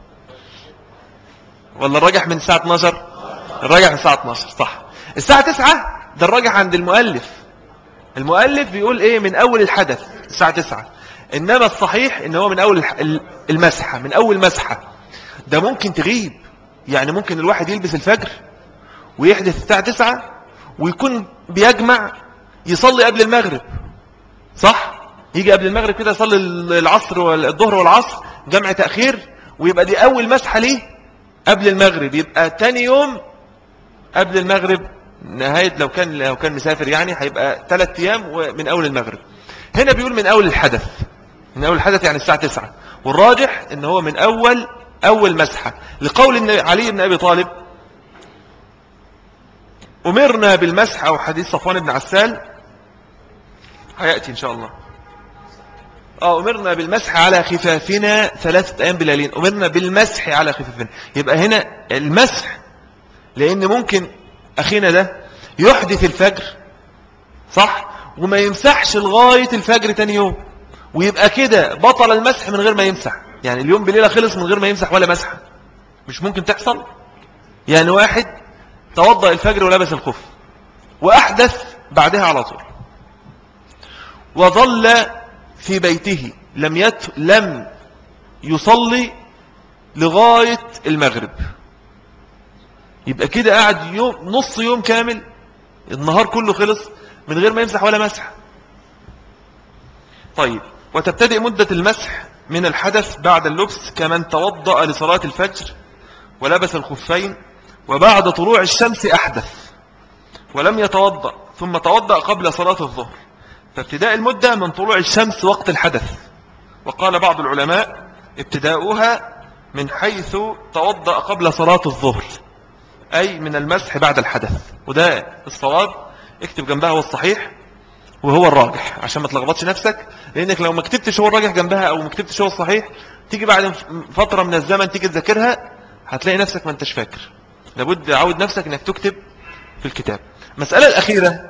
ولا الراجح من الساعة 12 الراجح من الساعة 12 صح الساعة 9 ده الراجح عند المؤلف المؤلف بيقول ايه من اول الحدث الساعة 9 انما الصحيح ان هو من اول المسحة من اول مسحة ده ممكن تغيب يعني ممكن الواحد يلبس الفجر ويحدث الساعة 9 ويكون بيجمع يصلي قبل المغرب صح يجي قبل المغرب كده يصلي العصر والظهر والعصر جمع تأخير ويبقى دي اول مسحة ليه قبل المغرب يبقى تاني يوم قبل المغرب نهاية لو كان لو كان مسافر يعني هيبقى ثلاث أيام ومن أول المغرب هنا بيقول من أول الحدث من أول الحدث يعني الساعة 9 والراجح ان هو من أول أول مسحة لقول علي بن أبي طالب أمرنا بالمسح أو حديث صفوان بن عسال هيأتي إن شاء الله اه أمرنا بالمسح على خفافنا ثلاثة أيام بلالين أمرنا بالمسح على خفافنا يبقى هنا المسح لأن ممكن أخينا ده يحدث الفجر صح وما يمسحش لغاية الفجر تاني يوم ويبقى كده بطل المسح من غير ما يمسح يعني اليوم بليلة خلص من غير ما يمسح ولا مسح مش ممكن تحصل يعني واحد توضأ الفجر ولبس الخف وأحدث بعدها على طول وظل في بيته لم يت لم يصلي لغاية المغرب يبقى كده قاعد يوم نص يوم كامل النهار كله خلص من غير ما يمسح ولا مسح طيب وتبتدئ مدة المسح من الحدث بعد اللبس كمن توضأ لصلاة الفجر ولبس الخفين وبعد طلوع الشمس أحدث ولم يتوضأ ثم توضأ قبل صلاة الظهر فابتداء المدة من طلوع الشمس وقت الحدث وقال بعض العلماء ابتداؤها من حيث توضأ قبل صلاة الظهر أي من المسح بعد الحدث وده الصواب اكتب جنبها هو الصحيح وهو الراجح عشان ما تلخبطش نفسك لأنك لو ما كتبتش هو الراجح جنبها أو ما كتبتش هو الصحيح تيجي بعد فترة من الزمن تيجي تذاكرها هتلاقي نفسك ما انتش فاكر لابد عود نفسك انك تكتب في الكتاب المسألة الأخيرة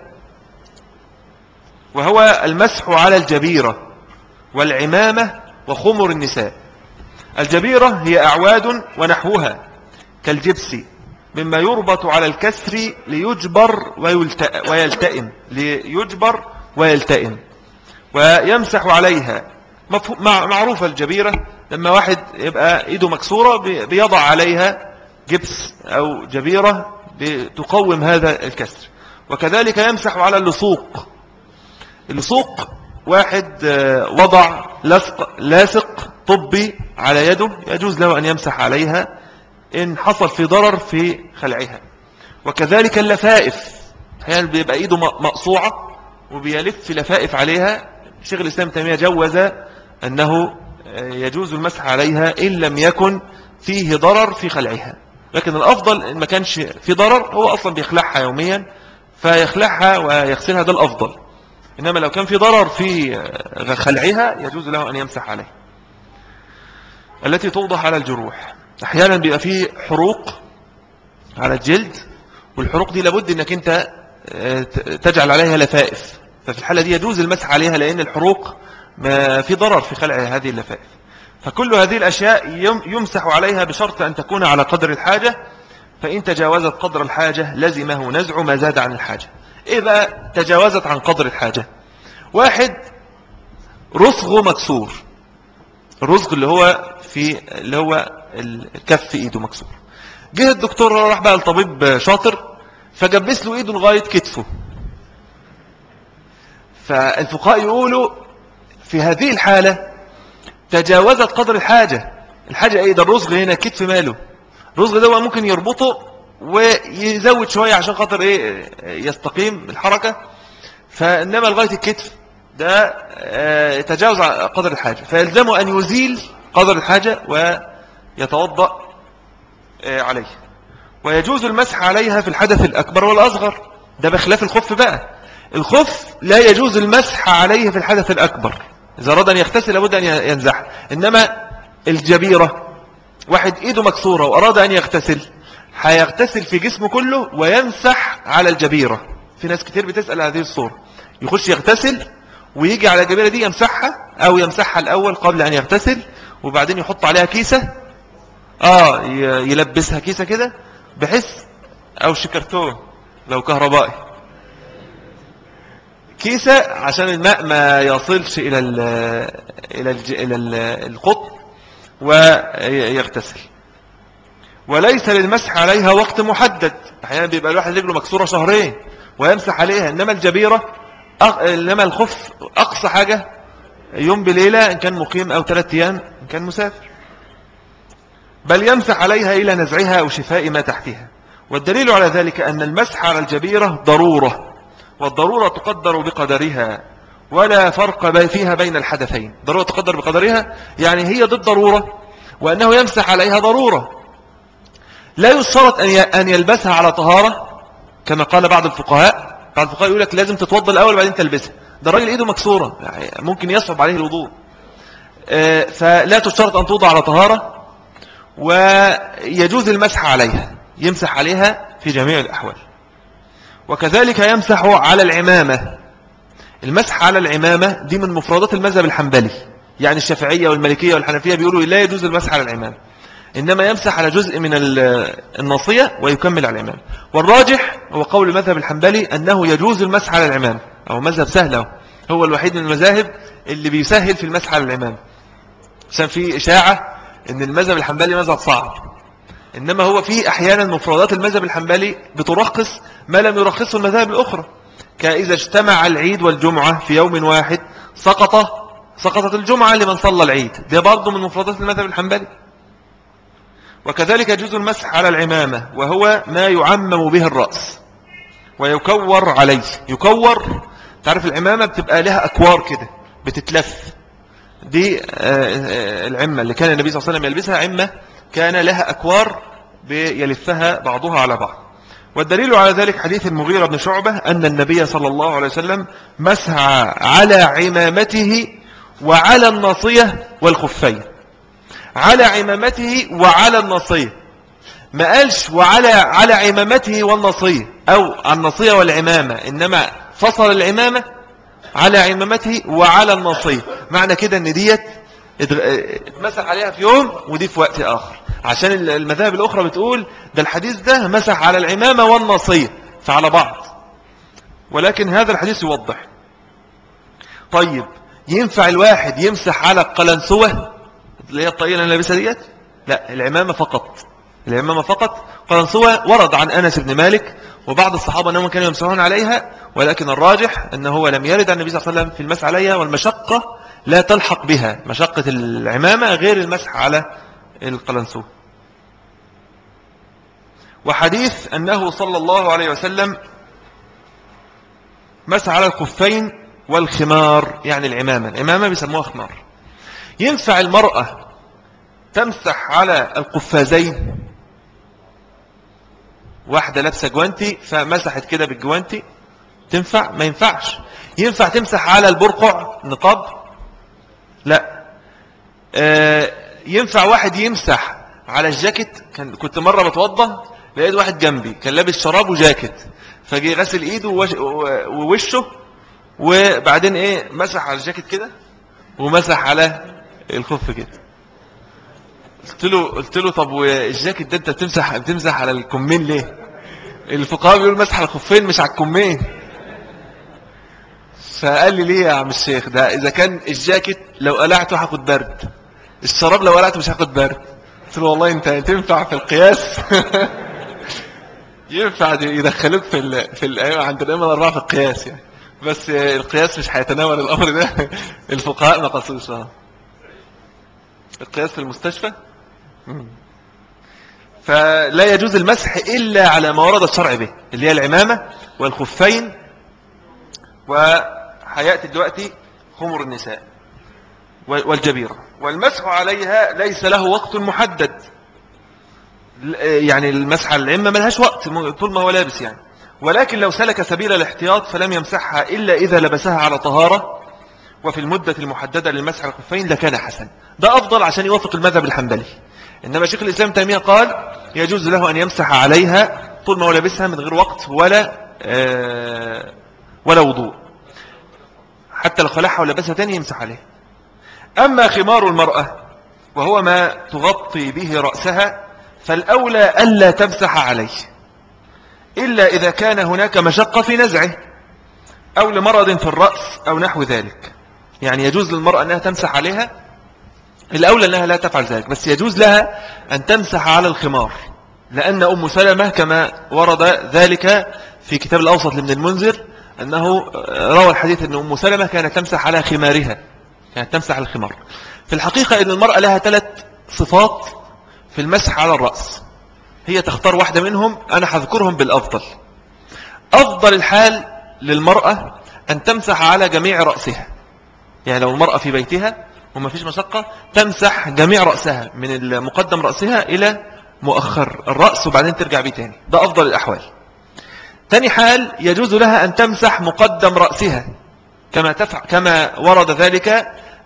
وهو المسح على الجبيرة والعمامة وخمر النساء الجبيرة هي أعواد ونحوها كالجبس مما يربط على الكسر ليجبر ويلتئم ليجبر ويلتئم ويمسح عليها معروفة الجبيرة لما واحد يبقى ايده مكسورة بيضع عليها جبس او جبيرة تقوم هذا الكسر وكذلك يمسح على اللصوق اللصوق واحد آه، وضع لصق لاصق طبي على يده يجوز له أن يمسح عليها إن حصل في ضرر في خلعها وكذلك اللفائف أحيانا بيبقى إيده مقصوعة وبيلف لفائف عليها شيخ الإسلام تيمية جوز أنه آه، يجوز المسح عليها إن لم يكن فيه ضرر في خلعها لكن الأفضل إن ما كانش في ضرر هو أصلا بيخلعها يوميا فيخلعها ويغسلها ده الأفضل إنما لو كان في ضرر في خلعها يجوز له أن يمسح عليه التي توضح على الجروح أحيانا بيبقى فيه حروق على الجلد والحروق دي لابد أنك أنت آه، تجعل عليها لفائف ففي الحالة دي يجوز المسح عليها لأن الحروق ما في ضرر في خلع هذه اللفائف فكل هذه الأشياء يمسح عليها بشرط أن تكون على قدر الحاجة فإن تجاوزت قدر الحاجة لزمه نزع ما زاد عن الحاجة إيه بقى تجاوزت عن قدر الحاجة واحد رسغ مكسور الرسغ اللي هو في اللي هو الكف ايده مكسور جه الدكتور راح بقى لطبيب شاطر فجبس له ايده لغاية كتفه فالفقهاء يقولوا في هذه الحالة تجاوزت قدر الحاجة الحاجة ايه ده الرسغ هنا كتف ماله الرسغ ده ممكن يربطه ويزود شوية عشان خاطر ايه يستقيم الحركة فإنما لغاية الكتف ده آه، يتجاوز قدر الحاجة فيلزمه أن يزيل قدر الحاجة ويتوضأ آه، عليه ويجوز المسح عليها في الحدث الأكبر والأصغر ده بخلاف الخف بقى الخف لا يجوز المسح عليه في الحدث الأكبر إذا أراد أن يغتسل لابد أن ينزح إنما الجبيرة واحد إيده مكسورة وأراد أن يغتسل هيغتسل في جسمه كله ويمسح على الجبيرة في ناس كتير بتسأل هذه الصورة يخش يغتسل ويجي على الجبيرة دي يمسحها أو يمسحها الأول قبل أن يغتسل وبعدين يحط عليها كيسة آه يلبسها كيسة كده بحيث أو شكرتون لو كهربائي كيسة عشان الماء ما يصلش إلى ال إلى ال إلى القطن ويغتسل وليس للمسح عليها وقت محدد احيانا بيبقى الواحد رجله مكسورة شهرين ويمسح عليها انما الجبيرة أق... انما الخف اقصى حاجة يوم بليلة ان كان مقيم او ثلاثة ايام ان كان مسافر بل يمسح عليها الى نزعها او شفاء ما تحتها والدليل على ذلك ان المسح على الجبيرة ضرورة والضرورة تقدر بقدرها ولا فرق فيها بين الحدثين ضرورة تقدر بقدرها يعني هي ضد ضرورة وأنه يمسح عليها ضرورة لا يشترط أن يلبسها على طهارة كما قال بعض الفقهاء بعض الفقهاء يقول لك لازم تتوضى الأول بعدين تلبسها ده الراجل إيده مكسورة يعني ممكن يصعب عليه الوضوء آه، فلا تشترط أن توضع على طهارة ويجوز المسح عليها يمسح عليها في جميع الأحوال وكذلك يمسح على العمامة المسح على العمامة دي من مفردات المذهب الحنبلي يعني الشافعية والمالكية والحنفية بيقولوا لا يجوز المسح على العمامة إنما يمسح على جزء من الناصية ويكمل على العمامة والراجح هو قول المذهب الحنبلي أنه يجوز المسح على العمامة أو مذهب سهل هو الوحيد من المذاهب اللي بيسهل في المسح على العمامة عشان في إشاعة أن المذهب الحنبلي مذهب صعب إنما هو في أحيانا مفردات المذهب الحنبلي بترخص ما لم يرخصه المذاهب الأخرى كإذا اجتمع العيد والجمعة في يوم واحد سقط سقطت الجمعة لمن صلى العيد ده برضه من مفردات المذهب الحنبلي وكذلك يجوز المسح على العمامة وهو ما يعمم به الرأس ويكور عليه يكور تعرف العمامة بتبقى لها أكوار كده بتتلف دي آه، آه، العمة اللي كان النبي صلى الله عليه وسلم يلبسها عمة كان لها أكوار يلفها بعضها على بعض والدليل على ذلك حديث المغيرة بن شعبة أن النبي صلى الله عليه وسلم مسح على عمامته وعلى الناصية والخفين على عمامته وعلى الناصية ما قالش وعلى على عمامته والناصية أو الناصية والعمامة إنما فصل العمامة على عمامته وعلى الناصية معنى كده ان ديت اتمسح عليها في يوم ودي في وقت آخر عشان المذاهب الأخرى بتقول ده الحديث ده مسح على العمامة والناصية فعلى بعض ولكن هذا الحديث يوضح طيب ينفع الواحد يمسح على القلنسوة اللي هي الطائلة اللي لابسها ديت لا العمامة فقط العمامة فقط قلنسوة ورد عن أنس بن مالك وبعض الصحابة أنهم كانوا يمسحون عليها ولكن الراجح أنه لم يرد عن النبي صلى الله عليه وسلم في المسح عليها والمشقة لا تلحق بها مشقة العمامة غير المسح على القلنسوة وحديث أنه صلى الله عليه وسلم مسح على الخفين والخمار يعني العمامة العمامة بيسموها خمار ينفع المرأة تمسح على القفازين واحدة لابسة جوانتي فمسحت كده بالجوانتي تنفع ما ينفعش ينفع تمسح على البرقع نقاب لا آه ينفع واحد يمسح على الجاكيت كنت مرة بتوضى لقيت واحد جنبي كان لابس شراب وجاكيت فجي غسل ايده ووشه وبعدين ايه مسح على الجاكيت كده ومسح على الخف كده قلت له قلت له طب والجاكيت ده انت بتمسح بتمسح على الكمين ليه الفقهاء بيقولوا مسح على الخفين مش على الكمين فقال لي ليه يا عم الشيخ ده اذا كان الجاكيت لو قلعته هاخد برد الشراب لو قلعته مش هاخد برد قلت له والله انت تنفع في القياس ينفع يدخلوك في ال... في الايام عند الائمه الاربعه في القياس يعني بس القياس مش هيتناول الامر ده الفقهاء ما قصوش القياس في المستشفى فلا يجوز المسح إلا على ما ورد الشرع به اللي هي العمامة والخفين وحياتي دلوقتي خمر النساء والجبيرة والمسح عليها ليس له وقت محدد يعني المسح على العمة ملهاش وقت طول ما هو لابس يعني ولكن لو سلك سبيل الاحتياط فلم يمسحها إلا إذا لبسها على طهارة وفي المدة المحددة للمسح على الخفين لكان حسن ده أفضل عشان يوافق المذهب الحنبلي إنما شيخ الإسلام تيمية قال يجوز له أن يمسح عليها طول ما هو لابسها من غير وقت ولا آه ولا وضوء حتى لو خلعها ولبسها تاني يمسح عليها أما خمار المرأة وهو ما تغطي به رأسها فالأولى ألا تمسح عليه إلا إذا كان هناك مشقة في نزعه أو لمرض في الرأس أو نحو ذلك يعني يجوز للمرأة أنها تمسح عليها الأولى أنها لا تفعل ذلك بس يجوز لها أن تمسح على الخمار لأن أم سلمة كما ورد ذلك في كتاب الأوسط لابن المنذر أنه روى الحديث أن أم سلمة كانت تمسح على خمارها كانت تمسح على الخمار في الحقيقة أن المرأة لها ثلاث صفات في المسح على الرأس هي تختار واحدة منهم أنا هذكرهم بالأفضل أفضل الحال للمرأة أن تمسح على جميع رأسها يعني لو المرأة في بيتها وما فيش مشقة تمسح جميع رأسها من مقدم رأسها إلى مؤخر الرأس وبعدين ترجع بيه تاني ده أفضل الأحوال تاني حال يجوز لها أن تمسح مقدم رأسها كما, تفع كما ورد ذلك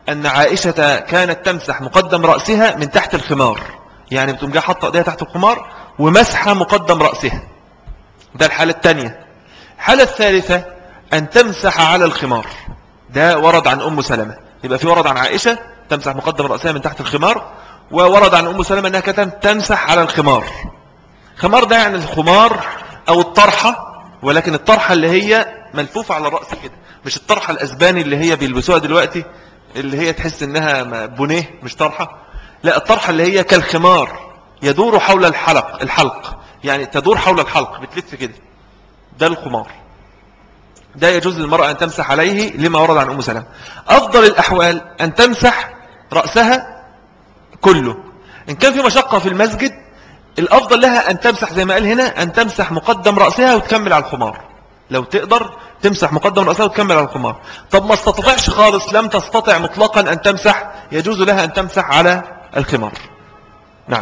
أن عائشة كانت تمسح مقدم رأسها من تحت الخمار يعني بتقوم جايه حاطه ايديها تحت الخمار ومسحة مقدم رأسها ده الحالة الثانية الحالة الثالثة أن تمسح على الخمار ده ورد عن أم سلمة يبقى في ورد عن عائشة تمسح مقدم رأسها من تحت الخمار وورد عن أم سلمة أنها كانت تمسح على الخمار خمار ده يعني الخمار أو الطرحة ولكن الطرحة اللي هي ملفوفة على الرأس كده مش الطرحة الأسباني اللي هي بيلبسوها دلوقتي اللي هي تحس انها بنيه مش طرحة لا الطرحة اللي هي كالخمار يدور حول الحلق الحلق يعني تدور حول الحلق بتلف كده ده الخمار ده يجوز للمرأة أن تمسح عليه لما ورد عن أم سلام أفضل الأحوال أن تمسح رأسها كله إن كان في مشقة في المسجد الأفضل لها أن تمسح زي ما قال هنا أن تمسح مقدم رأسها وتكمل على الخمار لو تقدر تمسح مقدم رأسها وتكمل على الخمار طب ما استطعش خالص لم تستطع مطلقا أن تمسح يجوز لها أن تمسح على الخمار نعم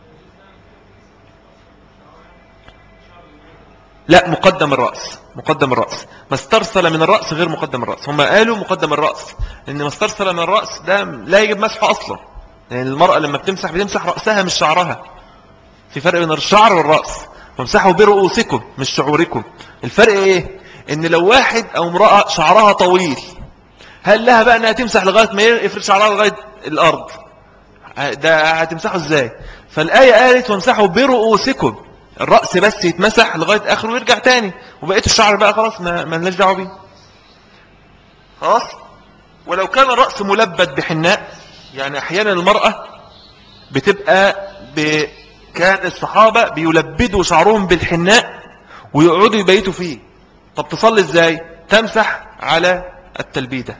لا مقدم الرأس مقدم الرأس ما استرسل من الرأس غير مقدم الرأس هم قالوا مقدم الرأس لأن ما استرسل من الرأس ده لا يجب مسحه أصلا لأن يعني المرأة لما بتمسح بتمسح رأسها مش شعرها في فرق بين الشعر والرأس وامسحوا برؤوسكم مش شعوركم الفرق ايه ان لو واحد او امرأة شعرها طويل هل لها بقى انها تمسح لغاية ما يفرد شعرها لغاية الارض ده هتمسحه ازاي فالآية قالت وامسحوا برؤوسكم الرأس بس يتمسح لغاية اخره ويرجع تاني وبقيت الشعر بقى خلاص ما, ما لناش دعوه بيه خلاص ولو كان الرأس ملبد بحناء يعني احيانا المرأة بتبقى ب... كان الصحابة بيلبدوا شعرهم بالحناء ويقعدوا يبيتوا فيه طب تصلي ازاي تمسح على التلبيدة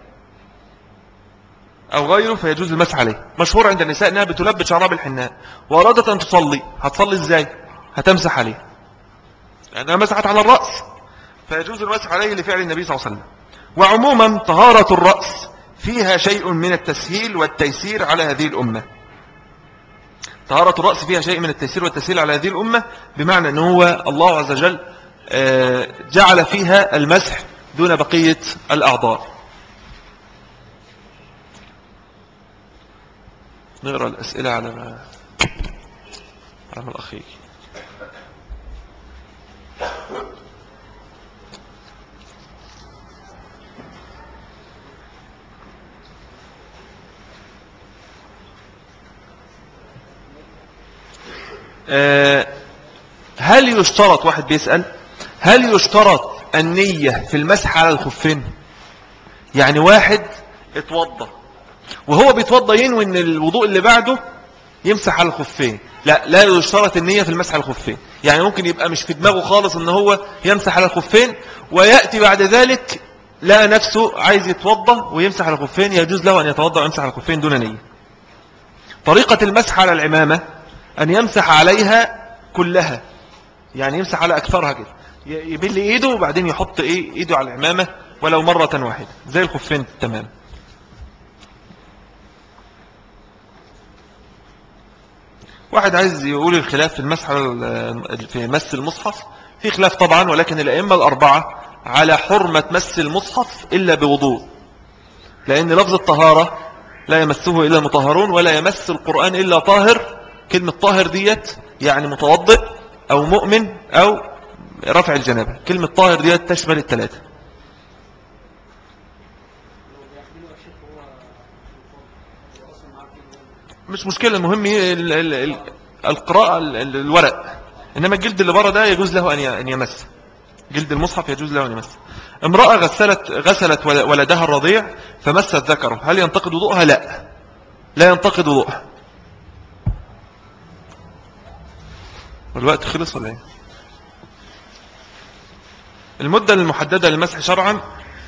او غيره فيجوز المسح عليه مشهور عند النساء انها بتلبد شعرها بالحناء وارادت ان تصلي هتصلي ازاي هتمسح عليه لانها مسحت على الرأس فيجوز المسح عليه لفعل النبي صلى الله عليه وسلم وعموما طهارة الرأس فيها شيء من التسهيل والتيسير على هذه الأمة طهارة الرأس فيها شيء من التيسير والتسهيل على هذه الأمة بمعنى أنه هو الله عز وجل آه، جعل فيها المسح دون بقية الأعضاء نقرأ الأسئلة على ما على الأخير آه، هل يشترط واحد بيسأل هل يشترط النية في المسح على الخفين يعني واحد اتوضى وهو بيتوضى ينوي ان الوضوء اللي بعده يمسح على الخفين لا لا يشترط النية في المسح على الخفين يعني ممكن يبقى مش في دماغه خالص ان هو يمسح على الخفين ويأتي بعد ذلك لا نفسه عايز يتوضى ويمسح على الخفين يجوز له أن يتوضى ويمسح على الخفين دون نية طريقة المسح على العمامة أن يمسح عليها كلها يعني يمسح على أكثرها كده يبل إيده وبعدين يحط إيه إيده على العمامة ولو مرة واحدة زي الخفين تمام واحد عايز يقول الخلاف في المسح في مس المصحف في خلاف طبعا ولكن الأئمة الأربعة على حرمة مس المصحف إلا بوضوء لأن لفظ الطهارة لا يمسه إلا المطهرون ولا يمس القرآن إلا طاهر كلمة طاهر ديت يعني متوضئ أو مؤمن أو رفع الجنابة كلمة طاهر ديت تشمل الثلاثة مش مشكلة المهم القراءة الورق إنما الجلد اللي بره ده يجوز له أن يمس جلد المصحف يجوز له أن يمس امرأة غسلت, غسلت ولدها الرضيع فمست ذكره هل ينتقد وضوءها لا لا ينتقد وضوءها والوقت خلص ولا ايه المدة المحددة للمسح شرعا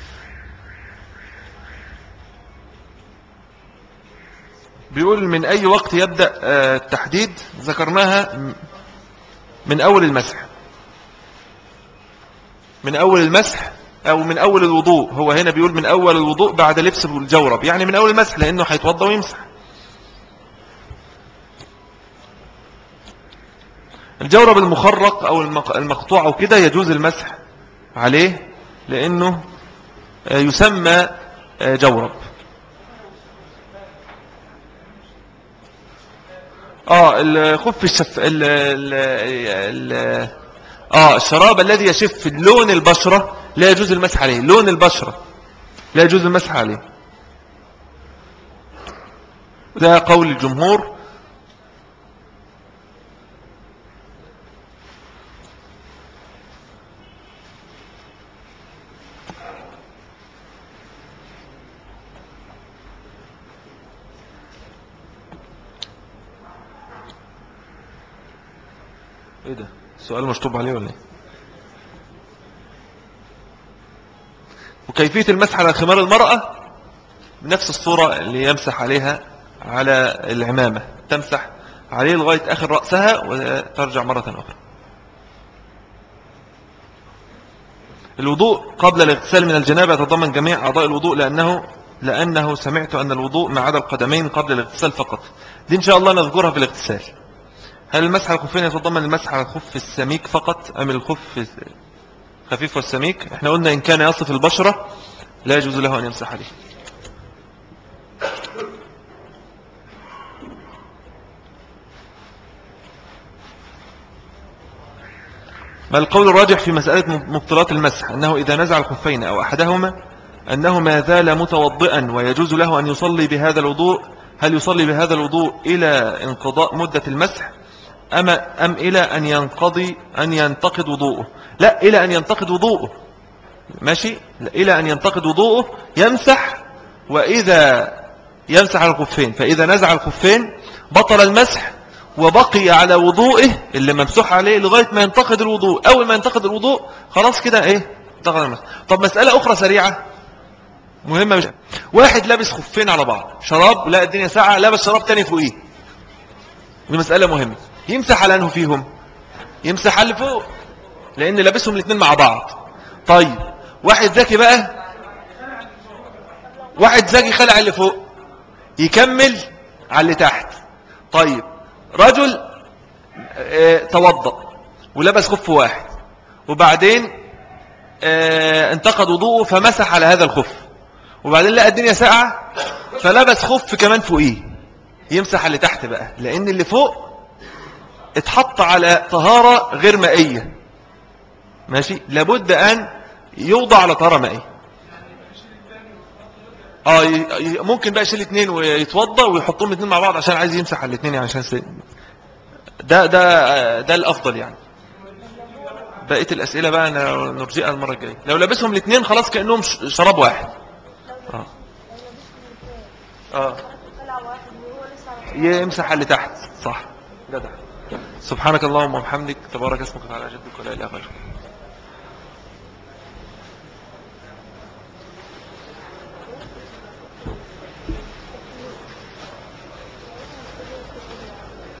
بيقول من أي وقت يبدأ آه، التحديد ذكرناها من أول المسح من أول المسح أو من أول الوضوء هو هنا بيقول من أول الوضوء بعد لبس الجورب يعني من أول المسح لأنه هيتوضى ويمسح الجورب المخرق أو المقطوع أو كده يجوز المسح عليه لأنه آه، يسمى آه، جورب اه الخف الشف ال ال ال اه الشراب الذي يشف لون البشرة لا يجوز المسح عليه لون البشرة لا يجوز المسح عليه ده قول الجمهور ايه ده سؤال مشطوب عليه ولا ايه وكيفية المسح على خمار المرأة بنفس الصورة اللي يمسح عليها على العمامة تمسح عليه لغاية آخر رأسها وترجع مرة أخرى الوضوء قبل الاغتسال من الجنابة يتضمن جميع أعضاء الوضوء لأنه لأنه سمعت أن الوضوء ما عدا القدمين قبل الاغتسال فقط دي إن شاء الله نذكرها في الاغتسال هل المسح على الخفين يتضمن المسح على الخف السميك فقط أم الخف خفيف والسميك احنا قلنا إن كان يصف البشرة لا يجوز له أن يمسح عليه ما القول الراجح في مسألة مبطلات المسح أنه إذا نزع الخفين أو أحدهما أنه ما زال متوضئا ويجوز له أن يصلي بهذا الوضوء هل يصلي بهذا الوضوء إلى انقضاء مدة المسح أما أم إلى أن ينقضي أن ينتقد وضوءه لا إلى أن ينتقد وضوءه ماشي إلى أن ينتقد وضوءه يمسح وإذا يمسح على الخفين فإذا نزع الخفين بطل المسح وبقي على وضوئه اللي ممسوح عليه لغاية ما ينتقد الوضوء أول ما ينتقد الوضوء خلاص كده إيه انتقد المسح طب مسألة أخرى سريعة مهمة مش واحد لابس خفين على بعض شراب لا الدنيا ساعة لابس شراب تاني فوقيه دي مسألة مهمة يمسح على انه فيهم يمسح على اللي فوق لان لابسهم الاثنين مع بعض طيب واحد ذكي بقى واحد ذكي خلع اللي فوق يكمل على اللي تحت طيب رجل اه توضأ ولبس خف واحد وبعدين اه انتقد وضوءه فمسح على هذا الخف وبعدين لقى الدنيا ساقعة فلبس خف كمان فوقيه يمسح على اللي تحت بقى لان اللي فوق اتحط على طهارة غير مائية ماشي لابد أن يوضع على طهارة مائية اه ممكن بقى يشيل اثنين ويتوضى ويحطهم الاثنين مع بعض عشان عايز يمسح على الاثنين يعني عشان سي... ده ده ده الافضل يعني بقيه الاسئله بقى نرجئها المره الجايه لو لابسهم الاثنين خلاص كانهم شراب واحد اه اه يمسح على اللي تحت صح جدع سبحانك اللهم وبحمدك تبارك اسمك وتعالى جدك ولا اله غيرك